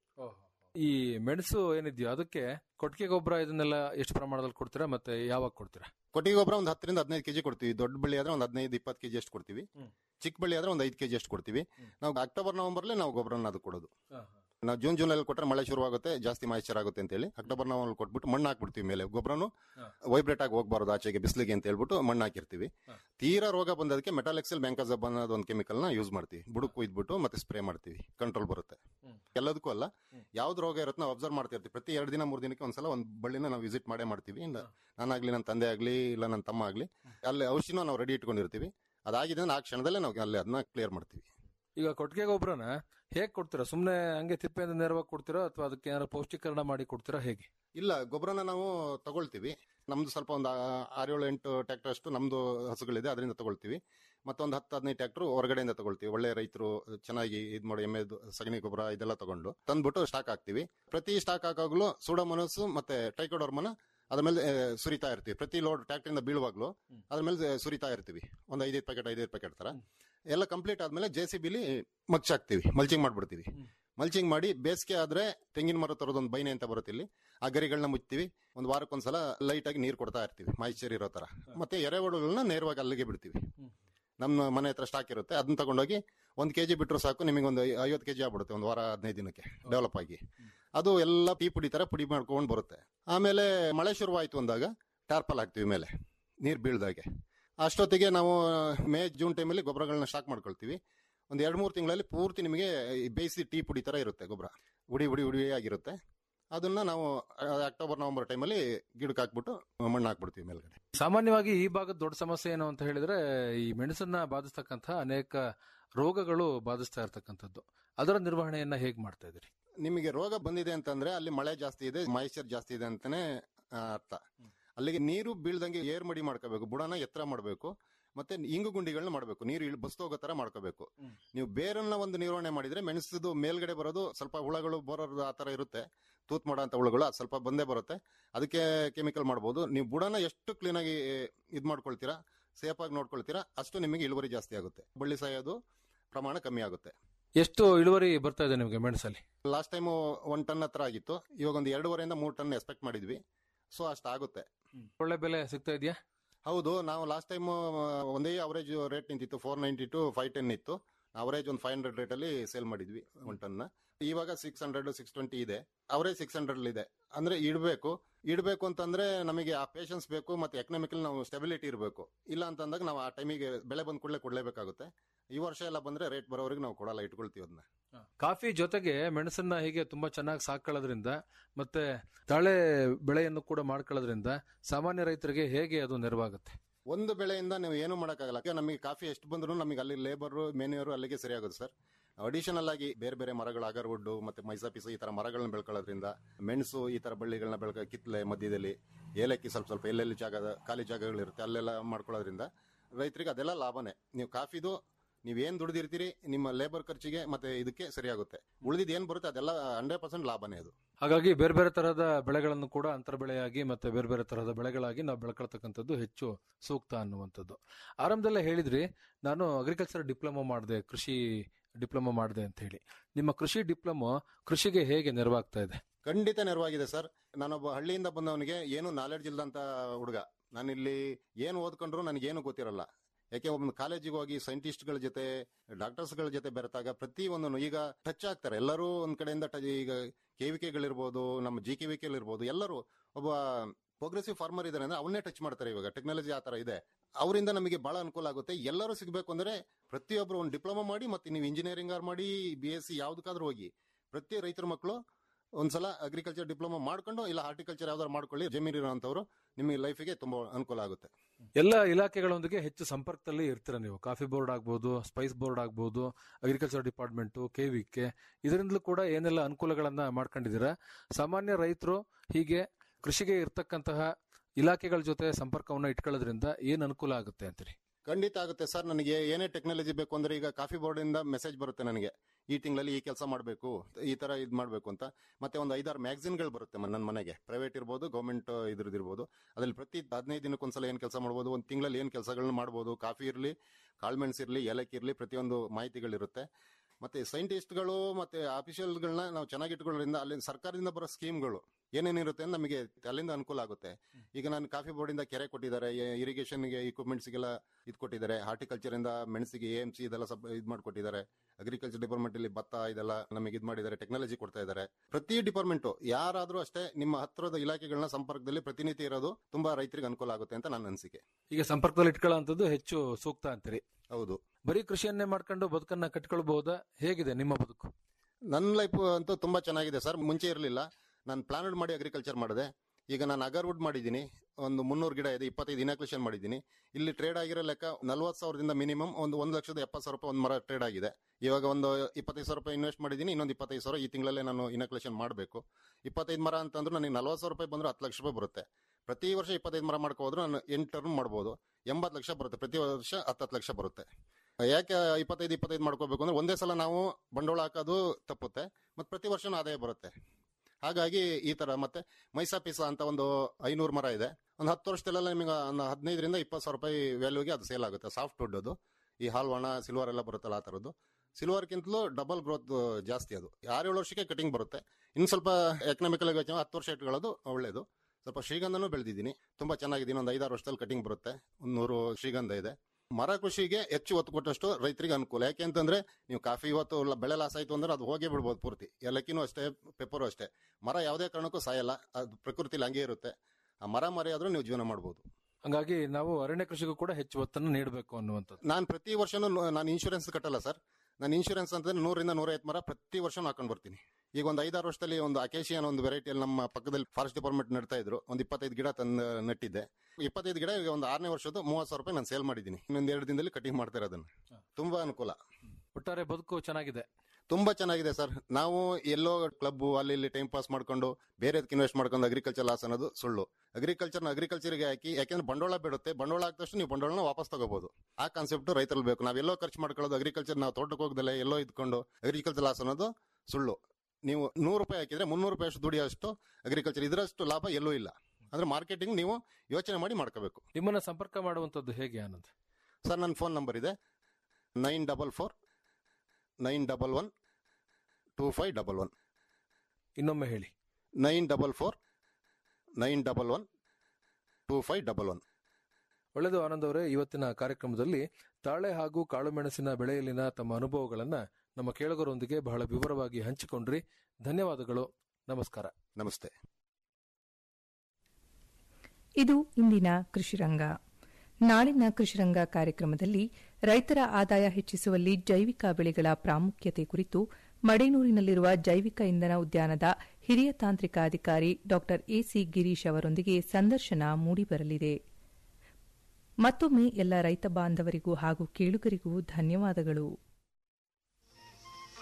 ಈ ಮೆಣಸು ಏನಿದೆಯೋ ಅದಕ್ಕೆ ಕೊಟ್ಟಿಗೆ ಗೊಬ್ಬರ ಇದನ್ನೆಲ್ಲ ಎಷ್ಟು ಪ್ರಮಾಣದಲ್ಲಿ ಕೊಡ್ತೀರಾ ಮತ್ತೆ ಯಾವಾಗ ಕೊಡ್ತೀರಾ ಕೊಟ್ಟಿಗೆ ಗೊಬ್ಬರ ಒಂದು ಹತ್ತರಿಂದ ಹದಿನೈದು ಕೆಜಿ ಕೊಡ್ತೀವಿ ದೊಡ್ಡ ಬಳ್ಳಿ ಆದ್ರೆ ಒಂದು ಹದಿನೈದು ಇಪ್ಪತ್ತು ಕೆಜಿ ಅಷ್ಟು ಕೊಡ್ತೀವಿ ಚಿಕ್ಕ ಬಳ್ಳಿ ಆದ್ರೆ ಒಂದು ಐದು ಕೆಜಿ ಅಷ್ಟು ಕೊಡ್ತೀವಿ ನಾವು ಅಕ್ಟೋಬರ್ ನವೆಂಬರ್ಲಿ ನಾವು ಗೊಬ್ಬರನ ಅದು ಕೊಡೋದು ನಾವು ಜೂನ್ ಜೂನ್ ಅಲ್ಲಿ ಕೊಟ್ಟರೆ ಮಳೆ ಶುರುವಾಗುತ್ತೆ ಜಾಸ್ತಿ ಮಾಯಿಶ್ಚರ್ ಆಗುತ್ತೆ ಅಂತ ಹೇಳಿ ಅಕ್ಟೋಬರ್ ನವೆಂಬರ್ ಕೊಟ್ಬಿಟ್ಟು ಮಣ್ಣು ಹಾಕ್ಬಿಡ್ತೀವಿ ಮೇಲೆ ಗೊಬ್ಬರನು ವೈಬ್ರೇಟ್ ಆಗಿ ಹೋಗ್ಬಾರ್ದು ಆಚೆಗೆ ಬಿಸಿಲಿಗೆ ಅಂತ ಹೇಳ್ಬಿಟ್ಟು ಮಣ್ಣು ಹಾಕಿರ್ತೀವಿ ತೀರಾ ರೋಗ ಬಂದದಕ್ಕೆ ಮೆಟಾಲೆಕ್ಸಲ್ ಬ್ಯಾಂಕಾಜಬ್ ಅನ್ನೋದು ಒಂದು ಕೆಮಿಕಲ್ ನ ಯೂಸ್ ಮಾಡ್ತೀವಿ ಬುಡಕ್ ಇದ್ಬಿಟ್ಟು ಮತ್ತೆ ಸ್ಪ್ರೇ ಮಾಡ್ತೀವಿ ಕಂಟ್ರೋಲ್ ಬರುತ್ತೆ ಎಲ್ಲದಕ್ಕೂ ಅಲ್ಲ ಯಾವ್ದು ರೋಗ ಇರುತ್ತೆ ನಾವು ಅಬ್ಸರ್ವ್ ಮಾಡ್ತಿರ್ತೀವಿ ಪ್ರತಿ ಎರಡು ದಿನ ಮೂರು ದಿನಕ್ಕೆ ಒಂದ್ಸಲ ಒಂದು ಬಳ್ಳಿನ ನಾವು ವಿಸಿಟ್ ಮಾಡೇ ಮಾಡ್ತೀವಿ ಇಲ್ಲ ನಾನಾಗ್ಲಿ ನನ್ನ ತಂದೆ ಆಗ್ಲಿ ಇಲ್ಲ ನನ್ನ ತಮ್ಮ ಆಗ್ಲಿ ಅಲ್ಲಿ ಔಷಧಿನ ನಾವು ರೆಡಿ ಇಟ್ಕೊಂಡಿರ್ತೀವಿ ಅದಾಗಿದೆ ಅಂದ್ರೆ ಆ ಕ್ಷಣದಲ್ಲೇ ನಾವು ಅಲ್ಲಿ ಅದನ್ನ ಕ್ಲಿಯರ್ ಮಾಡ್ತೀವಿ ಈಗ ಕೊಟ್ಟಿಗೆ ಗೊಬ್ಬರನ ಹೇಗ್ ಕೊಡ್ತೀರಾ ಸುಮ್ನೆ ಹಂಗೆ ತಿಪ್ಪೆಯಿಂದ ನೇರವಾಗಿ ಕೊಡ್ತೀರಾ ಅಥವಾ ಅದಕ್ಕೆ ಏನಾದ್ರು ಪೌಷ್ಟಿಕರಣ ಮಾಡಿ ಕೊಡ್ತೀರಾ ಹೇಗೆ ಇಲ್ಲ ಗೊಬ್ಬರನ ನಾವು ತಗೊಳ್ತೀವಿ ನಮ್ದು ಸ್ವಲ್ಪ ಒಂದು ಆರು ಏಳು ಎಂಟು ಟ್ರ್ಯಾಕ್ಟರ್ ಅಷ್ಟು ನಮ್ದು ಹಸುಗಳಿದೆ ಅದರಿಂದ ತಗೊಳ್ತೀವಿ ಮತ್ತೊಂದು ಹತ್ತು ಹದಿನೈದು ಟ್ರ್ಯಾಕ್ಟರ್ ಹೊರಗಡೆಯಿಂದ ತಗೊಳ್ತೀವಿ ಒಳ್ಳೆ ರೈತರು ಚೆನ್ನಾಗಿ ಇದ್ ಮಾಡಿ ಎಮ್ಮೆ ಸಗಣಿ ಗೊಬ್ಬರ ಇದೆಲ್ಲ ತಗೊಂಡು ತಂದ್ಬಿಟ್ಟು ಸ್ಟಾಕ್ ಹಾಕ್ತಿವಿ ಪ್ರತಿ ಸ್ಟಾಕ್ ಹಾಕಾಗ್ಲೂ ಸೂಡೋಮನಸ್ಸು ಮತ್ತೆ ಟ್ರೈಕೋಡರ್ಮನ ಅದ್ರ ಮೇಲೆ ಆ, ಸುರಿತಾ ಇರ್ತೀವಿ ಪ್ರತಿ ಲೋಡ್ ಟ್ರ್ಯಾಕ್ಟರ್ ಇಂದ ಬೀಳುವಾಗ್ಲೂ ಅದ್ರ ಮೇಲೆ ಸುರಿತಾ ಇರ್ತೀವಿ ಒಂದು ಐದೈದು ಪ್ಯಾಕೆಟ್ ಐದೈದು ಪ್ಯಾಕೆಟ್ ತರ ಎಲ್ಲ ಕಂಪ್ಲೀಟ್ ಆದ್ಮೇಲೆ ಜೆ ಸಿ ಬಿಲಿ ಮಗ್ಚ್ ಹಾಕ್ತಿವಿ ಮಲ್ಚಿಂಗ್ ಮಾಡ್ಬಿಡ್ತೀವಿ ಮಲ್ಚಿಂಗ್ ಮಾಡಿ ಬೇಸಿಗೆ ಆದ್ರೆ ತೆಂಗಿನ ಮರ ತರೋದು ಒಂದು ಬೈನೆ ಅಂತ ಬರುತ್ತೆ ಇಲ್ಲಿ ಆ ಗರಿಗಳನ್ನ ಮುಚ್ತೀವಿ ಒಂದು ವಾರಕ್ಕೊಂದ್ಸಲ ಲೈಟ್ ಆಗಿ ನೀರು ಕೊಡ್ತಾ ಇರ್ತೀವಿ ಮಾಯಿಶ್ಚರ್ ಇರೋ ತರ ಮತ್ತೆ ಎರೆಹುಳುಗಳನ್ನ ನೇರವಾಗಿ ಅಲ್ಲಿಗೆ ಬಿಡ್ತೀವಿ ನಮ್ಮ ಮನೆ ಹತ್ರ ಸ್ಟಾಕ್ ಇರುತ್ತೆ ಅದನ್ನ ತಗೊಂಡೋಗಿ ಒಂದು ಕೆಜಿ ಬಿಟ್ಟರು ಸಾಕು ನಿಮಗೆ ಒಂದು ಐವತ್ತು ಕೆಜಿ ಆಗ್ಬಿಡುತ್ತೆ ಒಂದು ವಾರ ಹದಿನೈದು ದಿನಕ್ಕೆ ಡೆವಲಪ್ ಆಗಿ ಅದು ಎಲ್ಲ ಟೀ ಪುಡಿ ತರ ಪುಡಿ ಮಾಡ್ಕೊಂಡು ಬರುತ್ತೆ ಆಮೇಲೆ ಮಳೆ ಶುರುವಾಯ್ತು ಅಂದಾಗ ಟಾರ್ಪಲ್ ಹಾಕ್ತಿವಿ ಮೇಲೆ ನೀರು ಬೀಳ್ದಾಗೆ ಅಷ್ಟೊತ್ತಿಗೆ ನಾವು ಮೇ ಜೂನ್ ಟೈಮಲ್ಲಿ ಗೊಬ್ಬರಗಳನ್ನ ಸ್ಟಾಕ್ ಮಾಡ್ಕೊಳ್ತೀವಿ ಒಂದು ಎರಡು ಮೂರು ತಿಂಗಳಲ್ಲಿ ಪೂರ್ತಿ ನಿಮಗೆ ಈ ಬೇಯಿಸಿ ಟೀ ಪುಡಿ ತರ ಇರುತ್ತೆ ಗೊಬ್ಬರ ಉಡಿ ಉಡಿ ಉಡಿ ಆಗಿರುತ್ತೆ ಅದನ್ನ ನಾವು ಆ, ಅಕ್ಟೋಬರ್ ನವೆಂಬರ್ ಟೈಮಲ್ಲಿ ಗಿಡಕ್ಕೆ ಹಾಕ್ಬಿಟ್ಟು ಮಣ್ಣು ಹಾಕ್ಬಿಡ್ತೀವಿ ಮೇಲ್ಗಡೆ ಸಾಮಾನ್ಯವಾಗಿ ಈ ಭಾಗದ ದೊಡ್ಡ ಸಮಸ್ಯೆ ಏನು ಅಂತ ಹೇಳಿದ್ರೆ ಈ ಮೆಣಸನ್ನ ಬಾಧಿಸ್ತಕ್ಕಂಥ ಅನೇಕ ರೋಗಗಳು ಬಾಧಿಸ್ತಾ ಇರತಕ್ಕಂಥದ್ದು ಅದರ ನಿರ್ವಹಣೆಯನ್ನ ಹೇಗ್ ಮಾಡ್ತಾ ಇದ್ದೀರಿ ನಿಮಗೆ ರೋಗ ಬಂದಿದೆ ಅಂತಂದ್ರೆ ಅಲ್ಲಿ ಮಳೆ ಜಾಸ್ತಿ ಇದೆ ಮಾಯಿಶ್ಚರ್ ಜಾಸ್ತಿ ಇದೆ ಅಂತಾನೆ ಆ, ಅರ್ಥ ಅಲ್ಲಿಗೆ ನೀರು ಬೀಳ್ದಂಗೆ ಏರ್ ಮಡಿ ಮಾಡ್ಕೋಬೇಕು ಬುಡನ ಎತ್ತರ ಮಾಡಬೇಕು ಮತ್ತೆ ಇಂಗು ಗುಂಡಿಗಳನ್ನ ಮಾಡಬೇಕು ನೀರು ಇಳ್ ಬಸ್ತೋಗೋ ತರ ಮಾಡ್ಕೋಬೇಕು ನೀವು ಬೇರನ್ನ ಒಂದು ನಿರ್ವಹಣೆ ಮಾಡಿದ್ರೆ ಮೆಣಸದು ಮೇಲ್ಗಡೆ ಬರೋದು ಸ್ವಲ್ಪ ಹುಳಗಳು ಬರೋದು ಆ ತರ ಇರುತ್ತೆ ತೂತ್ ಮಾಡೋ ಅಂತ ಹುಳುಗಳು ಅದು ಸ್ವಲ್ಪ ಬಂದೇ ಬರುತ್ತೆ ಅದಕ್ಕೆ ಕೆಮಿಕಲ್ ಮಾಡ್ಬೋದು ನೀವು ಬುಡನ ಎಷ್ಟು ಕ್ಲೀನ್ ಆಗಿ ಇದ್ ಮಾಡ್ಕೊಳ್ತೀರಾ ಸೇಫ್ ಆಗಿ ನೋಡ್ಕೊಳ್ತೀರಾ ಅಷ್ಟು ನಿಮಗೆ ಇಳುವರಿ ಜಾಸ್ತಿ ಆಗುತ್ತೆ ಬಳ್ಳಿ ಸಾಯೋದು ಪ್ರಮಾಣ ಕಮ್ಮಿ ಆಗುತ್ತೆ ಎಷ್ಟು ಇಳುವರಿ ಬರ್ತಾ ಇದೆ ನಿಮಗೆ ಮೆಣಸಲ್ಲಿ ಲಾಸ್ಟ್ ಟೈಮ್ ಒನ್ ಟನ್ ಹತ್ರ ಆಗಿತ್ತು ಇವಾಗ ಒಂದು ಎರಡೂವರೆಯಿಂದ ಮೂರು ಟನ್ ಎಕ್ಸ್ಪೆಕ್ಟ್ ಮಾಡಿದ್ವಿ ಸೊ ಅಷ್ಟು ಆಗುತ್ತೆ ಒಳ್ಳೆ ಬೆಲೆ ಸಿಗ್ತಾ ಇದೆಯಾ ಹೌದು ನಾವು ಲಾಸ್ಟ್ ಟೈಮ್ ಒಂದೇ ಅವರೇಜ್ ರೇಟ್ ನಿಂತಿತ್ತು four ninety to five ten ಇತ್ತು ಅವರೇಜ್ ಒಂದು ಫೈವ್ ಹಂಡ್ರೆಡ್ ರೇಟ್ ಅಲ್ಲಿ ಸೇಲ್ ಮಾಡಿದ್ವಿ ಒನ್ ಟನ್ ಇವಾಗ ಸಿಕ್ಸ್ ಹಂಡ್ರೆಡ್ ಸಿಕ್ಸ್ ಟ್ವೆಂಟಿ ಇದೆ ಅವರೇಜ್ ಸಿಕ್ಸ್ ಹಂಡ್ರೆಡ್ ಇದೆ ಅಂದ್ರೆ ಇಡಬೇಕು ಇಡಬೇಕು ಅಂತಂದ್ರೆ ನಮಗೆ ಆ ಪೇಷನ್ಸ್ ಬೇಕು ಮತ್ತೆ ಎಕನಾಮಿಕಲ್ ನಾವು ಸ್ಟೆಬಿಲಿಟಿ ಇರಬೇಕು ಇಲ್ಲ ಅಂತಂದಾಗ ನಾವು ಆ ಟೈಮಿಗೆ ಬೆಳೆ ಬಂದ್ ಕೂಡಲೇ ಕೊಡ್ಲೇಬೇಕಾಗುತ್ತೆ ಈ ವರ್ಷ ಎಲ್ಲ ಬಂದ್ರೆ ರೇಟ್ ಬರೋವರೆಗೆ ನಾವು ಕೊಡಲ್ಲ ಇಟ್ಕೊಳ್ತೀವಿ ಅದನ್ನ ಕಾಫಿ ಜೊತೆಗೆ ಮೆಣಸನ್ನ ಹೀಗೆ ತುಂಬಾ ಚೆನ್ನಾಗಿ ಸಾಕೊಳ್ಳೋದ್ರಿಂದ ಮತ್ತೆ ತಾಳೆ ಬೆಳೆಯನ್ನು ಕೂಡ ಮಾಡ್ಕೊಳ್ಳೋದ್ರಿಂದ ಸಾಮಾನ್ಯ ರೈತರಿಗೆ ಹೇಗೆ ಅದು ನೆರವಾಗುತ್ತೆ ಒಂದು ಬೆಳೆಯಿಂದ ನೀವು ಏನು ಮಾಡೋಕ್ಕಾಗಲ್ಲ ಯಾಕೆ ನಮಗೆ ಕಾಫಿ ಎಷ್ಟು ಬಂದ್ರು ನಮಗೆ ಅಲ್ಲಿ ಲೇಬರ್ ಮೇನ್ಯೂರು ಅಲ್ಲಿಗೆ ಸರಿಯಾಗುತ್ತೆ ಸರ್ ಅಡಿಷನಲ್ ಆಗಿ ಬೇರೆ ಬೇರೆ ಮರಗಳು ಅಗರ್ವುಡ್ ಮತ್ತೆ ಮೈಸಾಪಿಸ ಈ ತರ ಮರಗಳನ್ನ ಬೆಳ್ಕೊಳ್ಳೋದ್ರಿಂದ ಮೆಣಸು ಈ ತರ ಬಳ್ಳಿಗಳನ್ನ ಬೆಳ್ಕ ಕಿತ್ಲೆ ಮಧ್ಯದಲ್ಲಿ ಏಲಕ್ಕಿ ಸ್ವಲ್ಪ ಸ್ವಲ್ಪ ಎಲ್ಲೆಲ್ಲಿ ಜಾಗ ಖಾಲಿ ಜಾಗಗಳಿರುತ್ತೆ ಅಲ್ಲೆಲ್ಲ ಮಾಡ್ಕೊಳ್ಳೋದ್ರಿಂದ ರೈತರಿಗೆ ಅದೆಲ್ಲ ಲಾಭನೇ ನೀವು ಕಾಫಿದು ನೀವೇನ್ ದುಡಿದಿರ್ತೀರಿ ನಿಮ್ಮ ಲೇಬರ್ ಖರ್ಚಿಗೆ ಮತ್ತೆ ಇದಕ್ಕೆ ಸರಿಯಾಗುತ್ತೆ ಉಳಿದಿದ್ದು ಏನ್ ಬರುತ್ತೆ ಅದೆಲ್ಲ ಹಂಡ್ರೆಡ್ ಪರ್ಸೆಂಟ್ ಲಾಭನೇ ಅದು ಹಾಗಾಗಿ ಬೇರೆ ಬೇರೆ ತರಹದ ಬೆಳೆಗಳನ್ನು ಕೂಡ ಅಂತರ ಬೆಳೆಯಾಗಿ ಮತ್ತೆ ಬೇರೆ ಬೇರೆ ತರಹದ ಬೆಳೆಗಳಾಗಿ ನಾವು ಬೆಳ್ಕೊಳ್ತಕ್ಕಂಥದ್ದು ಹೆಚ್ಚು ಸೂಕ್ತ ಅನ್ನುವಂಥದ್ದು ಆರಂಭದಲ್ಲೇ ಹೇಳಿದ್ರಿ ನಾನು ಅಗ್ರಿಕಲ್ಚರ್ ಡಿಪ್ಲೊಮಾ ಮಾಡಿದೆ ಕೃಷಿ ಡಿಪ್ಲೊಮಾ ಮಾಡಿದೆ ಅಂತ ಹೇಳಿ ನಿಮ್ಮ ಕೃಷಿ ಡಿಪ್ಲೊಮಾ ಕೃಷಿಗೆ ಹೇಗೆ ನೆರವಾಗ್ತಾ ಇದೆ ಖಂಡಿತ ನೆರವಾಗಿದೆ ಸರ್ ನಾನೊಬ್ಬ ಹಳ್ಳಿಯಿಂದ ಬಂದವನಿಗೆ ಏನು ನಾಲೆಡ್ಜ್ ಇಲ್ಲದಂತ ಹುಡುಗ ನಾನಿಲ್ಲಿ ಏನು ಓದ್ಕೊಂಡ್ರು ನನಗೇನು ಗೊತ್ತಿರಲ್ಲ ಯಾಕೆ ಒಂದು ಕಾಲೇಜಿಗೆ ಹೋಗಿ ಸೈಂಟಿಸ್ಟ್ಗಳ ಜೊತೆ ಡಾಕ್ಟರ್ಸ್ಗಳ ಜೊತೆ ಬೆರೆತಾಗ ಪ್ರತಿ ಒಂದನ್ನು ಈಗ ಟಚ್ ಆಗ್ತಾರೆ ಎಲ್ಲರೂ ಒಂದ್ ಕಡೆಯಿಂದ ಟ- ಈಗ ಕೆವಿಕೆಗಳಿರ್ಬೋದು ನಮ್ಮ ಜಿ ಕೆ ಇರ್ಬೋದು ಎಲ್ಲರೂ ಒಬ್ಬ ಪ್ರೋಗ್ರೆಸಿವ್ ಫಾರ್ಮರ್ ಇದಾರೆ ಅಂದ್ರೆ ಅವನ್ನೇ ಟಚ್ ಮಾಡ್ತಾರೆ ಇವಾಗ ಟೆಕ್ನಾಲಜಿ ಆ ತರ ಇದೆ ಅವರಿಂದ ನಮಗೆ ಬಹಳ ಅನುಕೂಲ ಆಗುತ್ತೆ ಎಲ್ಲರೂ ಸಿಗಬೇಕು ಅಂದ್ರೆ ಪ್ರತಿಯೊಬ್ಬರು ಒಂದು ಡಿಪ್ಲೊಮಾ ಮಾಡಿ ಮತ್ತೆ ನೀವು ಇಂಜಿನಿಯರಿಂಗ್ ಆರ್ ಮಾಡಿ ಬಿ ಎಸ್ ಸಿ ಯಾವ್ದಕ್ಕಾದ್ರೂ ಹೋಗಿ ಪ್ರತಿ ರೈತರ ಮಕ್ಕಳು ಒಂದ್ಸಲ ಅಗ್ರಿಕಲ್ಚರ್ ಡಿಪ್ಲೊಮಾ ಮಾಡ್ಕೊಂಡು ಇಲ್ಲ ಹಾರ್ಟಿಕಲ್ಚರ್ ಯಾವ್ದಾದ್ರು ಮಾಡ್ಕೊಳ್ಳಿ ಜಮೀನು ಇರೋಂಥವ್ರು ನಿಮಗೆ ಲೈಫಿಗೆ ತುಂಬಾ ಅನುಕೂಲ ಆಗುತ್ತೆ ಎಲ್ಲ ಇಲಾಖೆಗಳೊಂದಿಗೆ ಹೆಚ್ಚು ಸಂಪರ್ಕದಲ್ಲಿ ಇರ್ತೀರ ನೀವು ಕಾಫಿ ಬೋರ್ಡ್ ಆಗ್ಬೋದು ಸ್ಪೈಸ್ ಬೋರ್ಡ್ ಆಗ್ಬೋದು ಅಗ್ರಿಕಲ್ಚರ್ ಡಿಪಾರ್ಟ್ಮೆಂಟು ಕೆವಿಕೆ ಇದರಿಂದಲೂ ಕೂಡ ಏನೆಲ್ಲ ಅನುಕೂಲಗಳನ್ನ ಮಾಡ್ಕೊಂಡಿದ್ದೀರಾ ಸಾಮಾನ್ಯ ರೈತರು ಹೀಗೆ ಕೃಷಿಗೆ ಇರ್ತಕ್ಕಂತಹ ಇಲಾಖೆಗಳ ಜೊತೆ ಸಂಪರ್ಕವನ್ನ ಇಟ್ಕೊಳ್ಳೋದ್ರಿಂದ ಏನ್ ಅನುಕೂಲ ಆಗುತ್ತೆ ಅಂತೀರಿ ಖಂಡಿತ ಆಗುತ್ತೆ ಸರ್ ನನಗೆ ಏನೇ ಟೆಕ್ನಾಲಜಿ ಬೇಕು ಅಂದ್ರೆ ಈಗ ಕಾಫಿ ಬೋರ್ಡ್ ಇಂದ ಮೆಸೇಜ್ ಬರುತ್ತೆ ನನಗೆ ಈ ತಿಂಗಳಲ್ಲಿ ಈ ಕೆಲಸ ಮಾಡಬೇಕು ಈ ತರ ಇದ್ ಮಾಡಬೇಕು ಅಂತ ಮತ್ತೆ ಒಂದು ಐದಾರು ಮ್ಯಾಗಝಿನ್ಗಳು ಬರುತ್ತೆ ನನ್ನ ಮನೆಗೆ ಪ್ರೈವೇಟ್ ಇರ್ಬೋದು ಗೌರ್ಮೆಂಟ್ ಇದ್ರದಿರ್ಬೋದು ಅದ್ರಲ್ಲಿ ಪ್ರತಿ ಹದಿನೈದು ದಿನಕ್ಕೊಂದ್ಸಲ ಏನ್ ಕೆಲಸ ಮಾಡ್ಬೋದು ಒಂದು ತಿಂಗಳಲ್ಲಿ ಏನ್ ಕೆಲಸಗಳನ್ನ ಮಾಡ್ಬೋದು ಕಾಫಿ ಇರಲಿ ಕಾಳ್ಮೆಣ್ಸ್ ಇರಲಿ ಏಲಕ್ಕಿ ಇರಲಿ ಪ್ರತಿಯೊಂದು ಮಾಹಿತಿಗಳಿರುತ್ತೆ ಮತ್ತೆ ಸೈಂಟಿಸ್ಟ್ಗಳು ಮತ್ತೆ ಆಫೀಷಿಯಲ್ಗಳನ್ನ ನಾವು ಚೆನ್ನಾಗಿ ಇಟ್ಕೊಳ್ಳೋದ್ರಿಂದ ಅಲ್ಲಿ ಸರ್ಕಾರದಿಂದ ಬರೋ ಸ್ಕೀಮ್ಗಳು ಏನೇನಿರುತ್ತೆ ಅಂತ ನಮಗೆ ಅಲ್ಲಿಂದ ಅನುಕೂಲ ಆಗುತ್ತೆ ಈಗ ನಾನು ಕಾಫಿ ಬೋರ್ಡ್ ಇಂದ ಕೆರೆ ಕೊಟ್ಟಿದ್ದಾರೆ ಇರಿಗೇಷನ್ಗೆ ಇಕ್ವಿಪ್ಮೆಂಟ್ಸ್ಗೆಲ್ಲ ಇದು ಕೊಟ್ಟಿದ್ದಾರೆ ಹಾರ್ಟಿಕಲ್ಚರ್ ಇಂದ ಮೆಣಸಿಗೆ ಎ ಎಂ ಸಿ ಇದೆಲ್ಲ ಸಬ್ ಇದು ಮಾಡಿಕೊಟ್ಟಿದ್ದಾರೆ ಅಗ್ರಿಕಲ್ಚರ್ ಡಿಪಾರ್ಟ್ಮೆಂಟ್ ಅಲ್ಲಿ ಭತ್ತ ಇದೆಲ್ಲ ನಮಗೆ ಇದು ಮಾಡಿದ್ದಾರೆ ಟೆಕ್ನಾಲಜಿ ಕೊಡ್ತಾ ಇದ್ದಾರೆ ಪ್ರತಿ ಡಿಪಾರ್ಟ್ಮೆಂಟ್ ಯಾರಾದ್ರೂ ಅಷ್ಟೇ ನಿಮ್ಮ ಹತ್ತಿರದ ಇಲಾಖೆಗಳನ್ನ ಸಂಪರ್ಕದಲ್ಲಿ ಪ್ರತಿನಿಧಿ ಇರೋದು ತುಂಬಾ ರೈತರಿಗೆ ಅನುಕೂಲ ಆಗುತ್ತೆ ಅಂತ ನನ್ನ ಅನಿಸಿಕೆ ಈಗ ಸಂಪರ್ಕದಲ್ಲಿ ಇಟ್ಕೊಳ್ಳೋಂಥದ್ದು ಹೆಚ್ಚು ಸೂಕ್ತ ಅಂತೀರಿ ಹೌದು ಬರೀ ಕೃಷಿಯನ್ನೇ ಮಾಡ್ಕೊಂಡು ಬದುಕನ್ನ ಕಟ್ಕೊಳ್ಬಹುದಾ ಹೇಗಿದೆ ನಿಮ್ಮ ಬದುಕು ನನ್ನ ಲೈಫ್ ಅಂತೂ ತುಂಬಾ ಚೆನ್ನಾಗಿದೆ ಸರ್ ಮುಂಚೆ ಇರಲಿಲ್ಲ ನಾನು ಪ್ಲಾನೆಡ್ ಮಾಡಿ ಅಗ್ರಿಕಲ್ಚರ್ ಮಾಡಿದೆ ಈಗ ನಾನು ಅಗರ್ವುಡ್ ಮಾಡಿದ್ದೀನಿ ಒಂದು ಮುನ್ನೂರು ಗಿಡ ಇದೆ ಇಪ್ಪತ್ತೈದು ಇನಾಕ್ಲೇಷನ್ ಮಾಡಿದ್ದೀನಿ ಇಲ್ಲಿ ಟ್ರೇಡ್ ಆಗಿರೋ ಲೆಕ್ಕ ನಲ್ವತ್ತು ಸಾವಿರದಿಂದ ಮಿನಿಮಮ್ ಒಂದು ಒಂದು ಲಕ್ಷದ ಎಪ್ಪತ್ತು ಸಾವಿರ ರೂಪಾಯಿ ಒಂದು ಮರ ಟ್ರೇಡ್ ಆಗಿದೆ ಇವಾಗ ಒಂದು ಇಪ್ಪತ್ತೈದು ಸಾವಿರ ರೂಪಾಯಿ ಇನ್ವೆಸ್ಟ್ ಮಾಡಿದ್ದೀನಿ ಇನ್ನೊಂದು ಇಪ್ಪತ್ತೈದು ಸಾವಿರ ಈ ತಿಂಗಳಲ್ಲೇ ನಾನು ಇನಾಕ್ಲೇಷನ್ ಮಾಡಬೇಕು ಇಪ್ಪತ್ತೈದು ಮರ ಅಂತಂದ್ರೆ ನನಗೆ ನಲ್ವತ್ತು ಸಾವಿರ ರೂಪಾಯಿ ಬಂದ್ರೆ ಹತ್ತು ಲಕ್ಷ ರೂಪಾಯಿ ಬರುತ್ತೆ ಪ್ರತಿ ವರ್ಷ ಇಪ್ಪತ್ತೈದು ಮರ ಮಾಡ್ಕೋದ್ರು ನಾನು ಎಂಟು ಟರ್ಮ್ ಮಾಡ್ಬೋದು ಎಂಬತ್ತು ಲಕ್ಷ ಬರುತ್ತೆ ಪ್ರತಿ ವರ್ಷ ಹತ್ತತ್ತು ಲಕ್ಷ ಬರುತ್ತೆ ಯಾಕೆ ಇಪ್ಪತ್ತೈದು ಇಪ್ಪತ್ತೈದು ಮಾಡ್ಕೋಬೇಕು ಅಂದ್ರೆ ಒಂದೇ ಸಲ ನಾವು ಬಂಡವಾಳ ಹಾಕೋದು ತಪ್ಪುತ್ತೆ ಮತ್ತೆ ಪ್ರತಿ ವರ್ಷನೂ ಆದಾಯ ಬರುತ್ತೆ ಹಾಗಾಗಿ ಈ ತರ ಮತ್ತೆ ಮೈಸಾ ಪಿಸ ಅಂತ ಒಂದು ಐನೂರು ಮರ ಇದೆ ಒಂದು ಹತ್ತು ವರ್ಷದಲ್ಲೆಲ್ಲ ನಿಮಗೆ ಒಂದು ಹದಿನೈದರಿಂದ ಇಪ್ಪತ್ತು ಸಾವಿರ ರೂಪಾಯಿ ವ್ಯಾಲ್ಯೂಗೆ ಅದು ಸೇಲ್ ಆಗುತ್ತೆ ಸಾಫ್ಟ್ ವುಡ್ ಅದು ಈ ಹಾಲ್ವಾಣ ಸಿಲ್ವರ್ ಎಲ್ಲ ಬರುತ್ತಲ್ಲ ಆ ಥರದ್ದು ಸಿಲ್ವರ್ಗಿಂತಲೂ ಡಬಲ್ ಗ್ರೋತ್ ಜಾಸ್ತಿ ಅದು ಆರೇಳು ವರ್ಷಕ್ಕೆ ಕಟಿಂಗ್ ಬರುತ್ತೆ ಇನ್ನು ಸ್ವಲ್ಪ ಎಕನಾಮಿಕಲ್ ಆಗಿ ಯೋಚನೆ ಹತ್ತು ವರ್ಷ ಇಟ್ಕೊಳ್ಳೋದು ಒಳ್ಳೇದು ಸ್ವಲ್ಪ ಶ್ರೀಗಂಧನೂ ಬೆಳೆದಿದ್ದೀನಿ ತುಂಬಾ ಚೆನ್ನಾಗಿದೆ ಒಂದು ಐದಾರು ವರ್ಷದಲ್ಲಿ ಕಟಿಂಗ್ ಬರುತ್ತೆ ಒಂದು ನೂರು ಶ್ರೀಗಂಧ ಇದೆ ಮರ ಕೃಷಿಗೆ ಹೆಚ್ಚು ಒತ್ತು ಕೊಟ್ಟಷ್ಟು ರೈತರಿಗೆ ಅನುಕೂಲ ಯಾಕೆ ಅಂತಂದ್ರೆ ನೀವು ಕಾಫಿ ಇವತ್ತು ಲ- ಬೆಳೆ ಲಾಸ್ ಆಯ್ತು ಅಂದ್ರೆ ಅದು ಹೋಗೇ ಬಿಡ್ಬೋದು ಪೂರ್ತಿ ಏಲಕ್ಕಿನೂ ಅಷ್ಟೇ ಪೆಪ್ಪರು ಅಷ್ಟೇ ಮರ ಯಾವುದೇ ಕಾರಣಕ್ಕೂ ಸಾಯಲ್ಲ ಅದು ಪ್ರಕೃತಿಲಿ ಹಂಗೆ ಇರುತ್ತೆ ಆ ಮರ ಮರಿ ಆದ್ರೂ ನೀವು ಜೀವನ ಮಾಡ್ಬೋದು ಹಂಗಾಗಿ ನಾವು ಅರಣ್ಯ ಕೃಷಿಗೂ ಕೂಡ ಹೆಚ್ಚು ಒತ್ತನ್ನು ನೀಡಬೇಕು ಅನ್ನುವಂಥದ್ದು ನಾನು ಪ್ರತಿ ವರ್ಷನೂ ನು- ನಾನು ಇನ್ಶೂರೆನ್ಸ್ ಕಟ್ಟಲ್ಲ ಸರ್ ನಾನು ಇನ್ಶೂರೆನ್ಸ್ ಅಂತಂದ್ರೆ ನೂರಿಂದ ನೂರೈವತ್ತು ಮರ ಪ್ರತಿ ವರ್ಷ ಹಾಕೊಂಡು ಬರ್ತೀನಿ ಈಗ ಒಂದು ಐದಾರು ವರ್ಷದಲ್ಲಿ ಒಂದು ಅಕೇಶಿಯನ್ ಒಂದು ವೆರೈಟಿಯಲ್ಲಿ ನಮ್ಮ ಪಕ್ಕದಲ್ಲಿ ಫಾರೆಸ್ಟ್ ಡಿಪಾರ್ಟ್ಮೆಂಟ್ ನೆಡ್ತಾ ಇದ್ರು ಒಂದು ಇಪ್ಪತ್ತೈದು ಗಿಡ ತಂದು ನೆಟ್ಟಿದ್ದೆ ಇಪ್ಪತ್ತೈದು ಗಿಡ ಈಗ ಒಂದು ಆರನೇ ವರ್ಷದ ಮೂವತ್ತು ಸಾವಿರ ರೂಪಾಯಿ ನಾನು ಸೇಲ್ ಮಾಡಿದ್ದೀನಿ ಇನ್ನೊಂದು ಎರಡು ದಿನದಲ್ಲಿ ಕಟಿಂಗ್ ಮಾಡ್ತಾ ಇರೋದನ್ನ ತುಂಬಾ ಅನುಕೂಲ ಒಟ್ಟಾರೆ ಬದುಕು ಚೆನ್ನಾಗಿದೆ ತುಂಬಾ ಚೆನ್ನಾಗಿದೆ ಸರ್ ನಾವು ಎಲ್ಲೋ ಕ್ಲಬ್ ಅಲ್ಲಿ ಇಲ್ಲಿ ಟೈಮ್ ಪಾಸ್ ಮಾಡ್ಕೊಂಡು ಬೇರೆ ಇನ್ವೆಸ್ಟ್ ಮಾಡ್ಕೊಂಡು ಅಗ್ರಿಕಲ್ಚರ್ ಲಾಸ್ ಅನ್ನೋದು ಸುಳ್ಳು ಅಗ್ರಿಕಲ್ಚರ್ನ ಅಗ್ರಿಕಲ್ಚರ್ಗೆ ಹಾಕಿ ಯಾಕೆಂದ್ರೆ ಬಂಡವಾಳ ಬಿಡುತ್ತೆ ಬಂಡವಾಳ ಹಾಕಿದ ತಕ್ಷಣ ನೀವು ಬಂಡವಾಳನ ವಾಪಸ್ ತಗೋಬಹುದು ಆ ಕಾನ್ಸೆಪ್ಟ್ ರೈತರಲ್ಲಿ ಬೇಕು ನಾವು ಎಲ್ಲೋ ಖರ್ಚು ಮಾಡ್ಕೊಳ್ಳೋದು ಅಗ್ರಿಕಲ್ಚರ್ ನಾವು ತೋಟಕ್ಕೆ ಹೋಗದಲ್ಲ ಎಲ್ಲೋ ಇದ್ಕೊಂಡು ಅಗ್ರಿಕಲ್ಚರ್ ಲಾಸ್ ಅನ್ನೋದು ಸುಳ್ಳು ನೀವು ನೂರು ರೂಪಾಯಿ ಹಾಕಿದ್ರೆ ಮುನ್ನೂರು ರೂಪಾಯಿ ಅಷ್ಟು ದುಡಿಯೋಷ್ಟು ಅಗ್ರಿಕಲ್ಚರ್ ಇದರಷ್ಟು ಲಾಭ ಎಲ್ಲೂ ಇಲ್ಲ ಅಂದ್ರೆ ಮಾರ್ಕೆಟಿಂಗ್ ನೀವು ಯೋಚನೆ ಮಾಡಿ ಮಾಡ್ಕೋಬೇಕು ನಿಮ್ಮನ್ನ ಸಂಪರ್ಕ ಮಾಡುವಂಥದ್ದು ಹೇಗೆ ಆನಂದ್ ಸರ್ ನನ್ನ ಫೋನ್ ನಂಬರ್ ಇದೆ nine double four nine double one two five double one ಇನ್ನೊಮ್ಮೆ ಹೇಳಿ nine double four nine double one two five double one ಒಳ್ಳೆಯದು ಆನಂದ್ ಅವರೇ ಇವತ್ತಿನ ಕಾರ್ಯಕ್ರಮದಲ್ಲಿ ತಾಳೆ ಹಾಗೂ ಕಾಳುಮೆಣಸಿನ ಬೆಳೆಯಲ್ಲಿನ ತಮ್ಮ ಅನುಭವಗಳನ್ನ ನಮ್ಮ ಕೇಳುಗರೊಂದಿಗೆ ಬಹಳ ವಿವರವಾಗಿ ಹಂಚಿಕೊಂಡ್ರಿ ಧನ್ಯವಾದಗಳು ನಮಸ್ಕಾರ ನಮಸ್ತೆ ಇದು ಇಂದಿನ ಕೃಷಿರಂಗ ನಾಳಿನ ಕೃಷಿರಂಗ ಕಾರ್ಯಕ್ರಮದಲ್ಲಿ ರೈತರ ಆದಾಯ ಹೆಚ್ಚಿಸುವಲ್ಲಿ ಜೈವಿಕ ಬೆಳೆಗಳ ಪ್ರಾಮುಖ್ಯತೆ ಕುರಿತು ಮಡೇನೂರಿನಲ್ಲಿರುವ ಜೈವಿಕ ಇಂಧನ ಉದ್ಯಾನದ ಹಿರಿಯ ತಾಂತ್ರಿಕ ಅಧಿಕಾರಿ ಡಾ ಎಸಿ ಗಿರೀಶ್ ಅವರೊಂದಿಗೆ ಸಂದರ್ಶನ ಮೂಡಿಬರಲಿದೆ ಮತ್ತೊಮ್ಮೆ ಎಲ್ಲ ರೈತ ಬಾಂಧವರಿಗೂ ಹಾಗೂ ಕೇಳುಗರಿಗೂ ಧನ್ಯವಾದಗಳು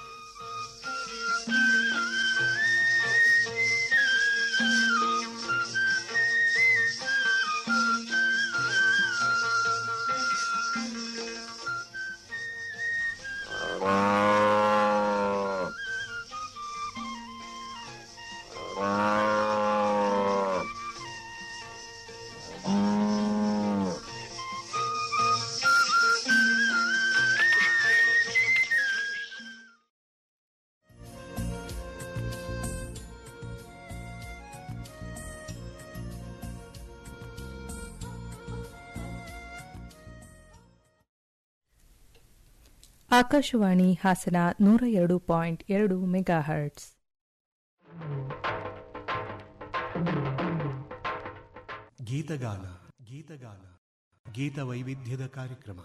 ಆಕಾಶವಾಣಿ ಹಾಸನ ನೂರ ಎರಡು ಪಾಯಿಂಟ್ ಎರಡು ಮೆಗಾ ಹರ್ಟ್ಸ್ ಗೀತಗಾನ ಗೀತಗಾನ ಗೀತ ವೈವಿಧ್ಯದ ಕಾರ್ಯಕ್ರಮ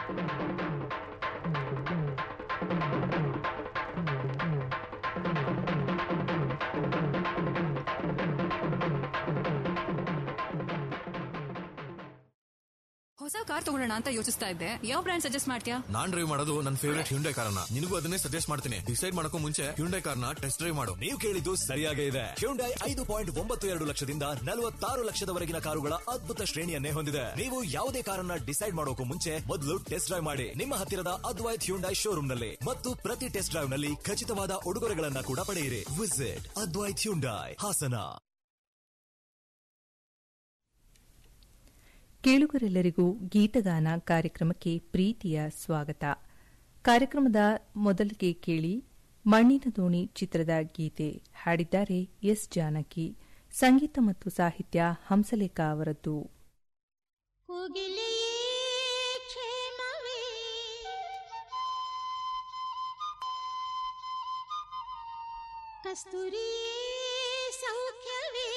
ಹೊಸ ಕಾರ್ ತಗೊಳ್ಳೋಣ ಅಂತ ಯೋಚಿಸ್ತಾ ಇದ್ದೆ ಯಾವ ಬ್ರ್ಯಾಂಡ್ ಸಜೆಸ್ಟ್ ಮಾಡ್ತೀಯಾ ನಾನ್ ಡ್ರೈವ್ ಮಾಡೋದು ನನ್ನ ಫೇವರೇಟ್ ಹ್ಯುಂಡೈ ಕಾರ್ನ ನಿನಗೂ ಅದನ್ನೇ ಸಜೆಸ್ಟ್ ಮಾಡ್ತೀನಿ ಡಿಸೈಡ್ ಮಾಡಕ್ಕೂ ಮುಂಚೆ ಹ್ಯುಂಡೈ ಕಾರ್ನ ಟೆಸ್ಟ್ ಡ್ರೈವ್ ಮಾಡು ನೀವು ಕೇಳಿದ್ದು ಸರಿಯಾಗೇ ಇದೆ ಹ್ಯುಂಡೈ ಐದು ಪಾಯಿಂಟ್ ಒಂಬತ್ತು ಎರಡು ಲಕ್ಷದಿಂದ ನಲವತ್ತಾರು ಲಕ್ಷದವರೆಗಿನ ಕಾರುಗಳ ಅದ್ಭುತ ಶ್ರೇಣಿಯನ್ನೇ ಹೊಂದಿದೆ ನೀವು ಯಾವುದೇ ಕಾರನ್ನ ಡಿಸೈಡ್ ಮಾಡೋಕು ಮುಂಚೆ ಮೊದಲು ಟೆಸ್ಟ್ ಡ್ರೈವ್ ಮಾಡಿ ನಿಮ್ಮ ಹತ್ತಿರದ ಅದ್ವೈತ್ ಹ್ಯುಂಡೈ ಶೋರೂಮ್ ನಲ್ಲಿ ಮತ್ತು ಪ್ರತಿ ಟೆಸ್ಟ್ ಡ್ರೈವ್ ನಲ್ಲಿ ಖಚಿತವಾದ ಉಡುಗೊರೆಗಳನ್ನ ಕೂಡ ಪಡೆಯಿರಿ ವಿಸಿಟ್ ಅದ್ವೈತ್ ಹ್ಯುಂಡೈ ಹಾಸನ ಕೇಳುಗರೆಲ್ಲರಿಗೂ ಗೀತಗಾನ ಕಾರ್ಯಕ್ರಮಕ್ಕೆ ಪ್ರೀತಿಯ ಸ್ವಾಗತ ಕಾರ್ಯಕ್ರಮದ ಮೊದಲಿಗೆ ಕೇಳಿ ಮಣ್ಣಿನ ದೋಣಿ ಚಿತ್ರದ ಗೀತೆ ಹಾಡಿದ್ದಾರೆ ಎಸ್ ಜಾನಕಿ ಸಂಗೀತ ಮತ್ತು ಸಾಹಿತ್ಯ ಹಂಸಲೇಖ ಅವರದ್ದು ಕಸ್ತೂರಿ ಸೌಖ್ಯವೇ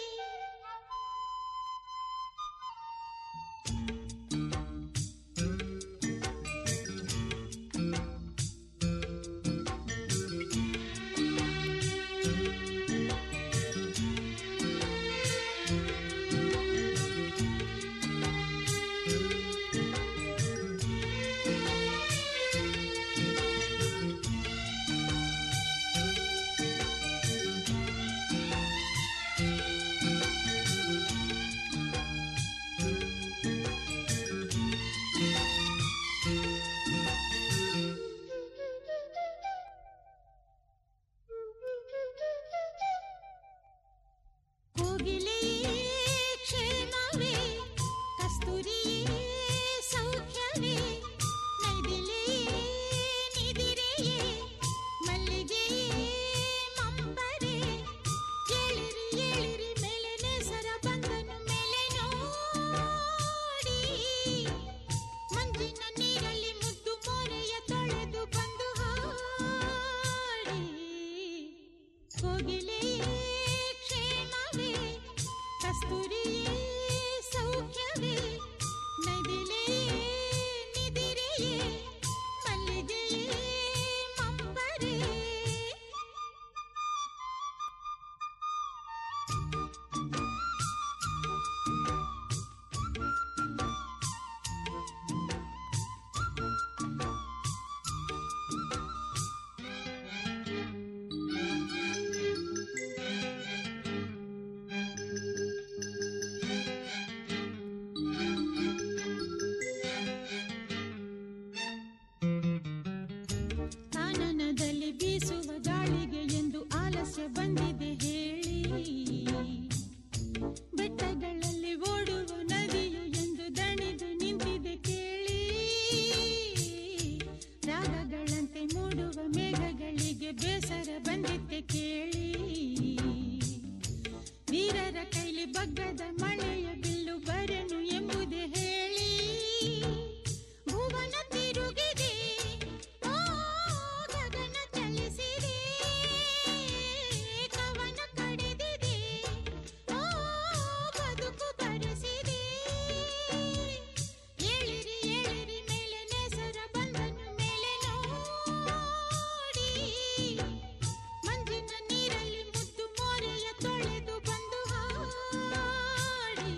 ಕೋಗಿಲೆಯೇ ಕ್ಷೇಮವೇ ಕಸ್ತೂರಿಯೇ ಸೌಖ್ಯವೇ ನೈದಿಲೆಯೇ ನಿದಿರೆಯೇ ಮಲ್ಲಿಗೆಯೇ ಮಂಬರೆ ಏಳಿರಿ ಏಳಿರಿ ಮೇಲೆ ನೆಸರ ಬಂದನು ಮೇಲೆ ನೋಡಿ ಮಂಜಿನ ನೀರಲ್ಲಿ ಮುದ್ದು ಮೋರೆಯ ತೊಳೆದು ಬಂದು ಹಾಡಿ ಕೋಗಿಲೆಯೇ ಕ್ಷೇಮವೇ ಕಸ್ತೂರಿಯೇ ಸೌಖ್ಯವೇ ನದಿಲೆಯೇ ನಿದಿರೆಯೇ ಮಲ್ಲಿಗೆಯೇ ಮಂಬರೆ ಕಾನನದಲ್ಲಿ ಬೀಸುವ ಗಾಳಿಗೆ ಎಂದು ಆಲಸ್ಯ ಬಂದಿದೆ ಹೇಳಿ ಬೆಟ್ಟಗಳಲ್ಲಿ ಓಡುವ ನದಿಯು ಎಂದು ದಣಿದು ನಿಂತಿದೆ ಕೇಳಿ ರಾಗಗಳಂತೆ ಮೂಡುವ ಮೇಘಗಳಿಗೆ ಬೇಸರ ಬಂದಿತ್ತೆ ಕೇಳಿ ವೀರರ ಕೈಲಿ ಬಗ್ಗದ ಮಳೆಯ ಬಿಲ್ಲು ಬರೆನು ಎಂಬುದೇ ಹೇಳಿ ಭುವನ ತಿರುಗಿದೆ ಓ ಗಗನ ಚಲಿಸಿದೆ ಕವನ ಕಡೆದಿದೆ ಓ ಬದುಕು ಬರೆಸಿದೆ ಏಳಿರಿ ಏಳಿರಿ ಮೇಲೆ ನೆಸರ ಬಂದನು ಮೇಲೆ ನೋಡಿ ಮಂಜಿನ ನೀರಲ್ಲಿ ಮುದ್ದು ಮೋರೆಯ ತೊಳೆದು ಬಂದು ಹಾಡಿ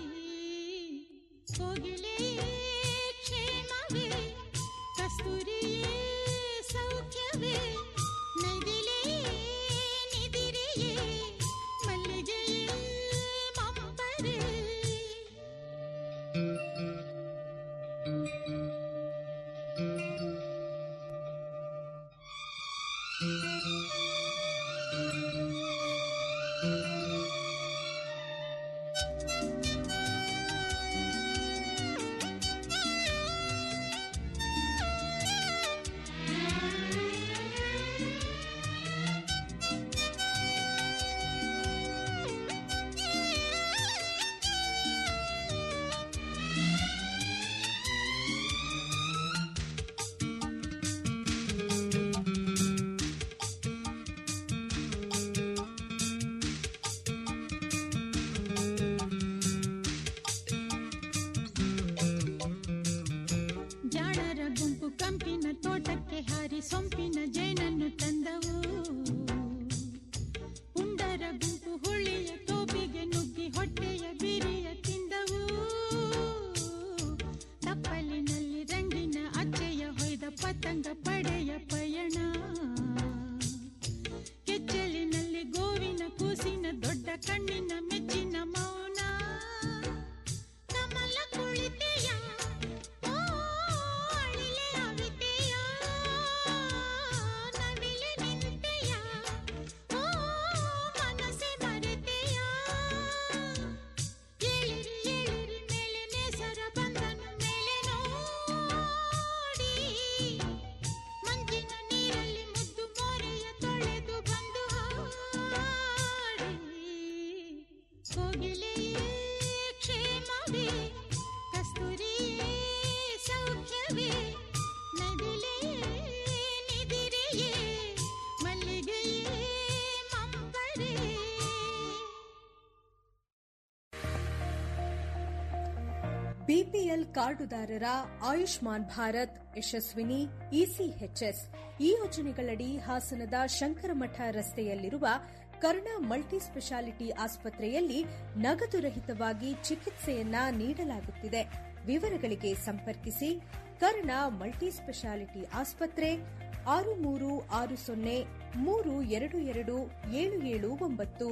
ಬಿಪಿಎಲ್ ಕಾರ್ಡುದಾರರ ಆಯುಷ್ಮಾನ್ ಭಾರತ್ ಯಶಸ್ವಿನಿ ಇಸಿಎಚ್ಎಸ್ ಈ ಯೋಜನೆಗಳಡಿ ಹಾಸನದ ಶಂಕರಮಠ ರಸ್ತೆಯಲ್ಲಿರುವ ಕರ್ಣ ಮಲ್ಟಿ ಸ್ಪೆಷಾಲಿಟಿ ಆಸ್ಪತ್ರೆಯಲ್ಲಿ ನಗದು ರಹಿತವಾಗಿ ಚಿಕಿತ್ಸೆಯನ್ನ ನೀಡಲಾಗುತ್ತಿದೆ ವಿವರಗಳಿಗೆ ಸಂಪರ್ಕಿಸಿ ಕರ್ಣ ಮಲ್ಟಿ ಸ್ಪೆಷಾಲಿಟಿ ಆಸ್ಪತ್ರೆ ಆರು ಮೂರು ಆರು ಸೊನ್ನೆ ಮೂರು ಎರಡು ಎರಡು ಏಳು ಏಳು ಒಂಬತ್ತು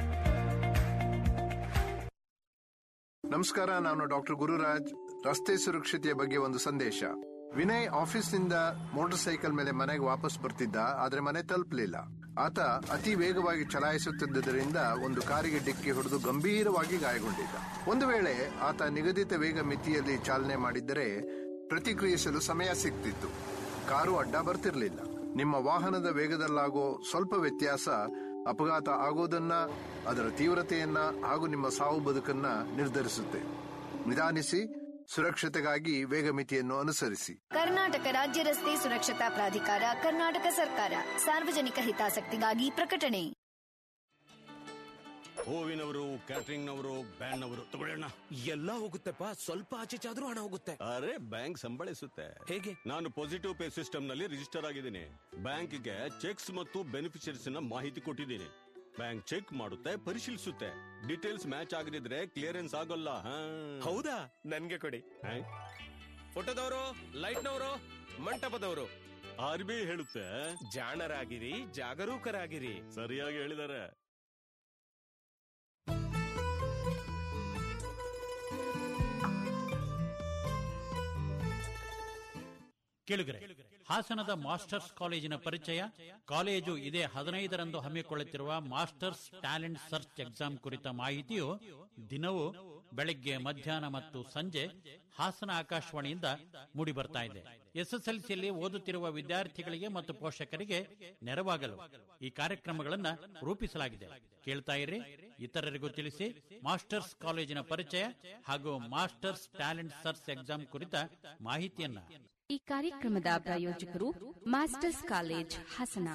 ನಮಸ್ಕಾರ ನಾನು ಡಾಕ್ಟರ್ ಗುರುರಾಜ್ ರಸ್ತೆ ಸುರಕ್ಷತೆಯ ಬಗ್ಗೆ ಒಂದು ಸಂದೇಶ ವಿನಯ್ ಆಫೀಸ್ನಿಂದ ಮೋಟಾರ್ ಸೈಕಲ್ ಮೇಲೆ ಮನೆಗೆ ವಾಪಸ್ ಬರ್ತಿದ್ದ ಆದ್ರೆ ಮನೆ ತಲುಪಲಿಲ್ಲ ಆತ ಅತಿ ವೇಗವಾಗಿ ಚಲಾಯಿಸುತ್ತಿದ್ದರಿಂದ ಒಂದು ಕಾರಿಗೆ ಡಿಕ್ಕಿ ಹೊಡೆದು ಗಂಭೀರವಾಗಿ ಗಾಯಗೊಂಡಿದ್ದ ಒಂದು ವೇಳೆ ಆತ ನಿಗದಿತ ವೇಗ ಮಿತಿಯಲ್ಲಿ ಚಾಲನೆ ಮಾಡಿದ್ದರೆ ಪ್ರತಿಕ್ರಿಯಿಸಲು ಸಮಯ ಸಿಗ್ತಿತ್ತು ಕಾರು ಅಡ್ಡ ಬರ್ತಿರ್ಲಿಲ್ಲ ನಿಮ್ಮ ವಾಹನದ ವೇಗದಲ್ಲಾಗೋ ಸ್ವಲ್ಪ ವ್ಯತ್ಯಾಸ ಅಪಘಾತ ಆಗೋದನ್ನ ಅದರ ತೀವ್ರತೆಯನ್ನ ಹಾಗೂ ನಿಮ್ಮ ಸಾವು ಬದುಕನ್ನ ನಿರ್ಧರಿಸುತ್ತೆ ನಿಧಾನಿಸಿ ಸುರಕ್ಷತೆಗಾಗಿ ವೇಗ ಮಿತಿಯನ್ನು ಅನುಸರಿಸಿ ಕರ್ನಾಟಕ ರಾಜ್ಯ ರಸ್ತೆ ಸುರಕ್ಷತಾ ಪ್ರಾಧಿಕಾರ ಕರ್ನಾಟಕ ಸರ್ಕಾರ ಸಾರ್ವಜನಿಕ ಹಿತಾಸಕ್ತಿಗಾಗಿ ಪ್ರಕಟಣೆ ಹೂವಿನವರು ಕ್ಯಾಟರಿಂಗ್ ನವರು ಬ್ಯಾಂಡ್ ನವರು ತಗೊಳ್ಳೋಣ ಎಲ್ಲ ಹೋಗುತ್ತೆಪ್ಪ ಸ್ವಲ್ಪ ಆಚೆ ಚಾದ್ರೂ ಹಣ ಹೋಗುತ್ತೆ ಅರೆ ಬ್ಯಾಂಕ್ ಸಂಬಳಿಸುತ್ತೆ ಹೇಗೆ ನಾನು ಪಾಸಿಟಿವ್ ಪೇ ಸಿಸ್ಟಮ್ ನಲ್ಲಿ ರಿಜಿಸ್ಟರ್ ಆಗಿದ್ದೀನಿ ಬ್ಯಾಂಕ್ಗೆ ಚೆಕ್ಸ್ ಮತ್ತು ಬೆನಿಫಿಷರೀಸ್ ನ ಮಾಹಿತಿ ಕೊಟ್ಟಿದ್ದೀನಿ ಬ್ಯಾಂಕ್ ಚೆಕ್ ಮಾಡುತ್ತೆ ಪರಿಶೀಲಿಸುತ್ತೆ ಡೀಟೇಲ್ಸ್ ಮ್ಯಾಚ್ ಆಗದಿದ್ರೆ ಕ್ಲಿಯರೆನ್ಸ್ ಆಗೋಲ್ಲ ಹಾ. ಹೌದಾ ನನ್ಗೆ ಕೊಡಿ ಹಾ? ಫೋಟೋದವರು ಲೈಟ್ನವರು ಮಂಟಪದವರು ಆರ್ ಬಿ ಐ ಹೇಳುತ್ತೆ ಜಾಣರಾಗಿರಿ ಜಾಗರೂಕರಾಗಿರಿ ಸರಿಯಾಗಿ ಹೇಳಿದ್ದಾರೆ ಕೇಳುಗರೆ ಹಾಸನದ ಮಾಸ್ಟರ್ಸ್ ಕಾಲೇಜಿನ ಪರಿಚಯ ಕಾಲೇಜು ಇದೇ ಹದಿನೈದರಂದು ಹಮ್ಮಿಕೊಳ್ಳುತ್ತಿರುವ ಮಾಸ್ಟರ್ಸ್ ಟ್ಯಾಲೆಂಟ್ ಸರ್ಚ್ ಎಕ್ಸಾಮ್ ಕುರಿತ ಮಾಹಿತಿಯು ದಿನವೂ ಬೆಳಗ್ಗೆ ಮಧ್ಯಾಹ್ನ ಮತ್ತು ಸಂಜೆ ಹಾಸನ ಆಕಾಶವಾಣಿಯಿಂದ ಮೂಡಿ ಬರ್ತಾ ಇದೆ ಎಸ್ಎಸ್ಎಲ್ಸಿಯಲ್ಲಿ ಓದುತ್ತಿರುವ ವಿದ್ಯಾರ್ಥಿಗಳಿಗೆ ಮತ್ತು ಪೋಷಕರಿಗೆ ನೆರವಾಗಲು ಈ ಕಾರ್ಯಕ್ರಮಗಳನ್ನ ರೂಪಿಸಲಾಗಿದೆ ಕೇಳ್ತಾ ಇರಿ ಇತರರಿಗೂ ತಿಳಿಸಿ ಮಾಸ್ಟರ್ಸ್ ಕಾಲೇಜಿನ ಪರಿಚಯ ಹಾಗೂ ಮಾಸ್ಟರ್ಸ್ ಟ್ಯಾಲೆಂಟ್ ಸರ್ಚ್ ಎಕ್ಸಾಮ್ ಕುರಿತ ಮಾಹಿತಿಯನ್ನ ಈ ಕಾರ್ಯಕ್ರಮದ ಪ್ರಾಯೋಜಕರು ಮಾಸ್ಟರ್ಸ್ ಕಾಲೇಜ್ ಹಾಸನ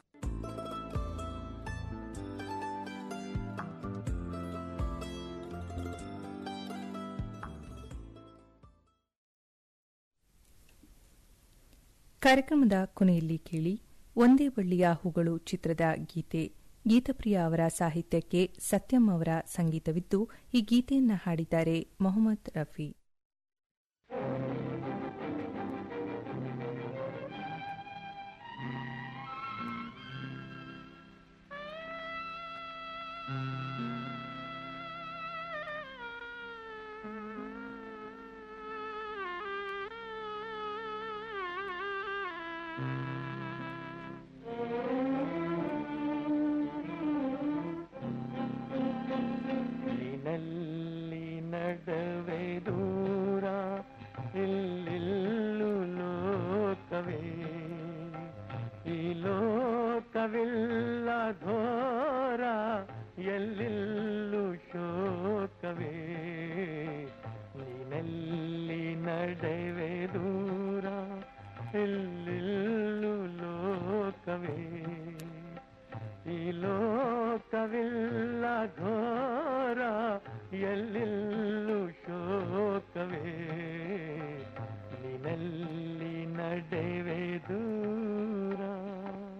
ಕಾರ್ಯಕ್ರಮದ ಕೊನೆಯಲ್ಲಿ ಕೇಳಿ ಒಂದೇ ಬಳ್ಳಿಯ ಹೂಗಳು ಚಿತ್ರದ ಗೀತೆ ಗೀತಪ್ರಿಯ ಅವರ ಸಾಹಿತ್ಯಕ್ಕೆ ಸತ್ಯಂ ಅವರ ಸಂಗೀತವಿದ್ದು ಈ ಗೀತೆಯನ್ನ ಹಾಡಿದ್ದಾರೆ ಮೊಹಮ್ಮದ್ ರಫಿ ನಲ್ಲಿ ನಡವೆ ದೂರ ಇಲ್ಲಿಲ್ಲು ಲೋಕವೇ ಈ ಲೋಕವಿಲ್ಲ ಘೋರ ಎಲ್ಲಿಲ್ಲು ಶೋಕವೇ ನೀನಲ್ಲಿ ನಡೆವೆ ದೂರ ಇಲ್ಲಿಲ್ಲು ಲೋಕವೇ ಈ ಲೋಕವಿಲ್ಲ ಘೋರ ಎಲ್ಲಿಲ್ಲ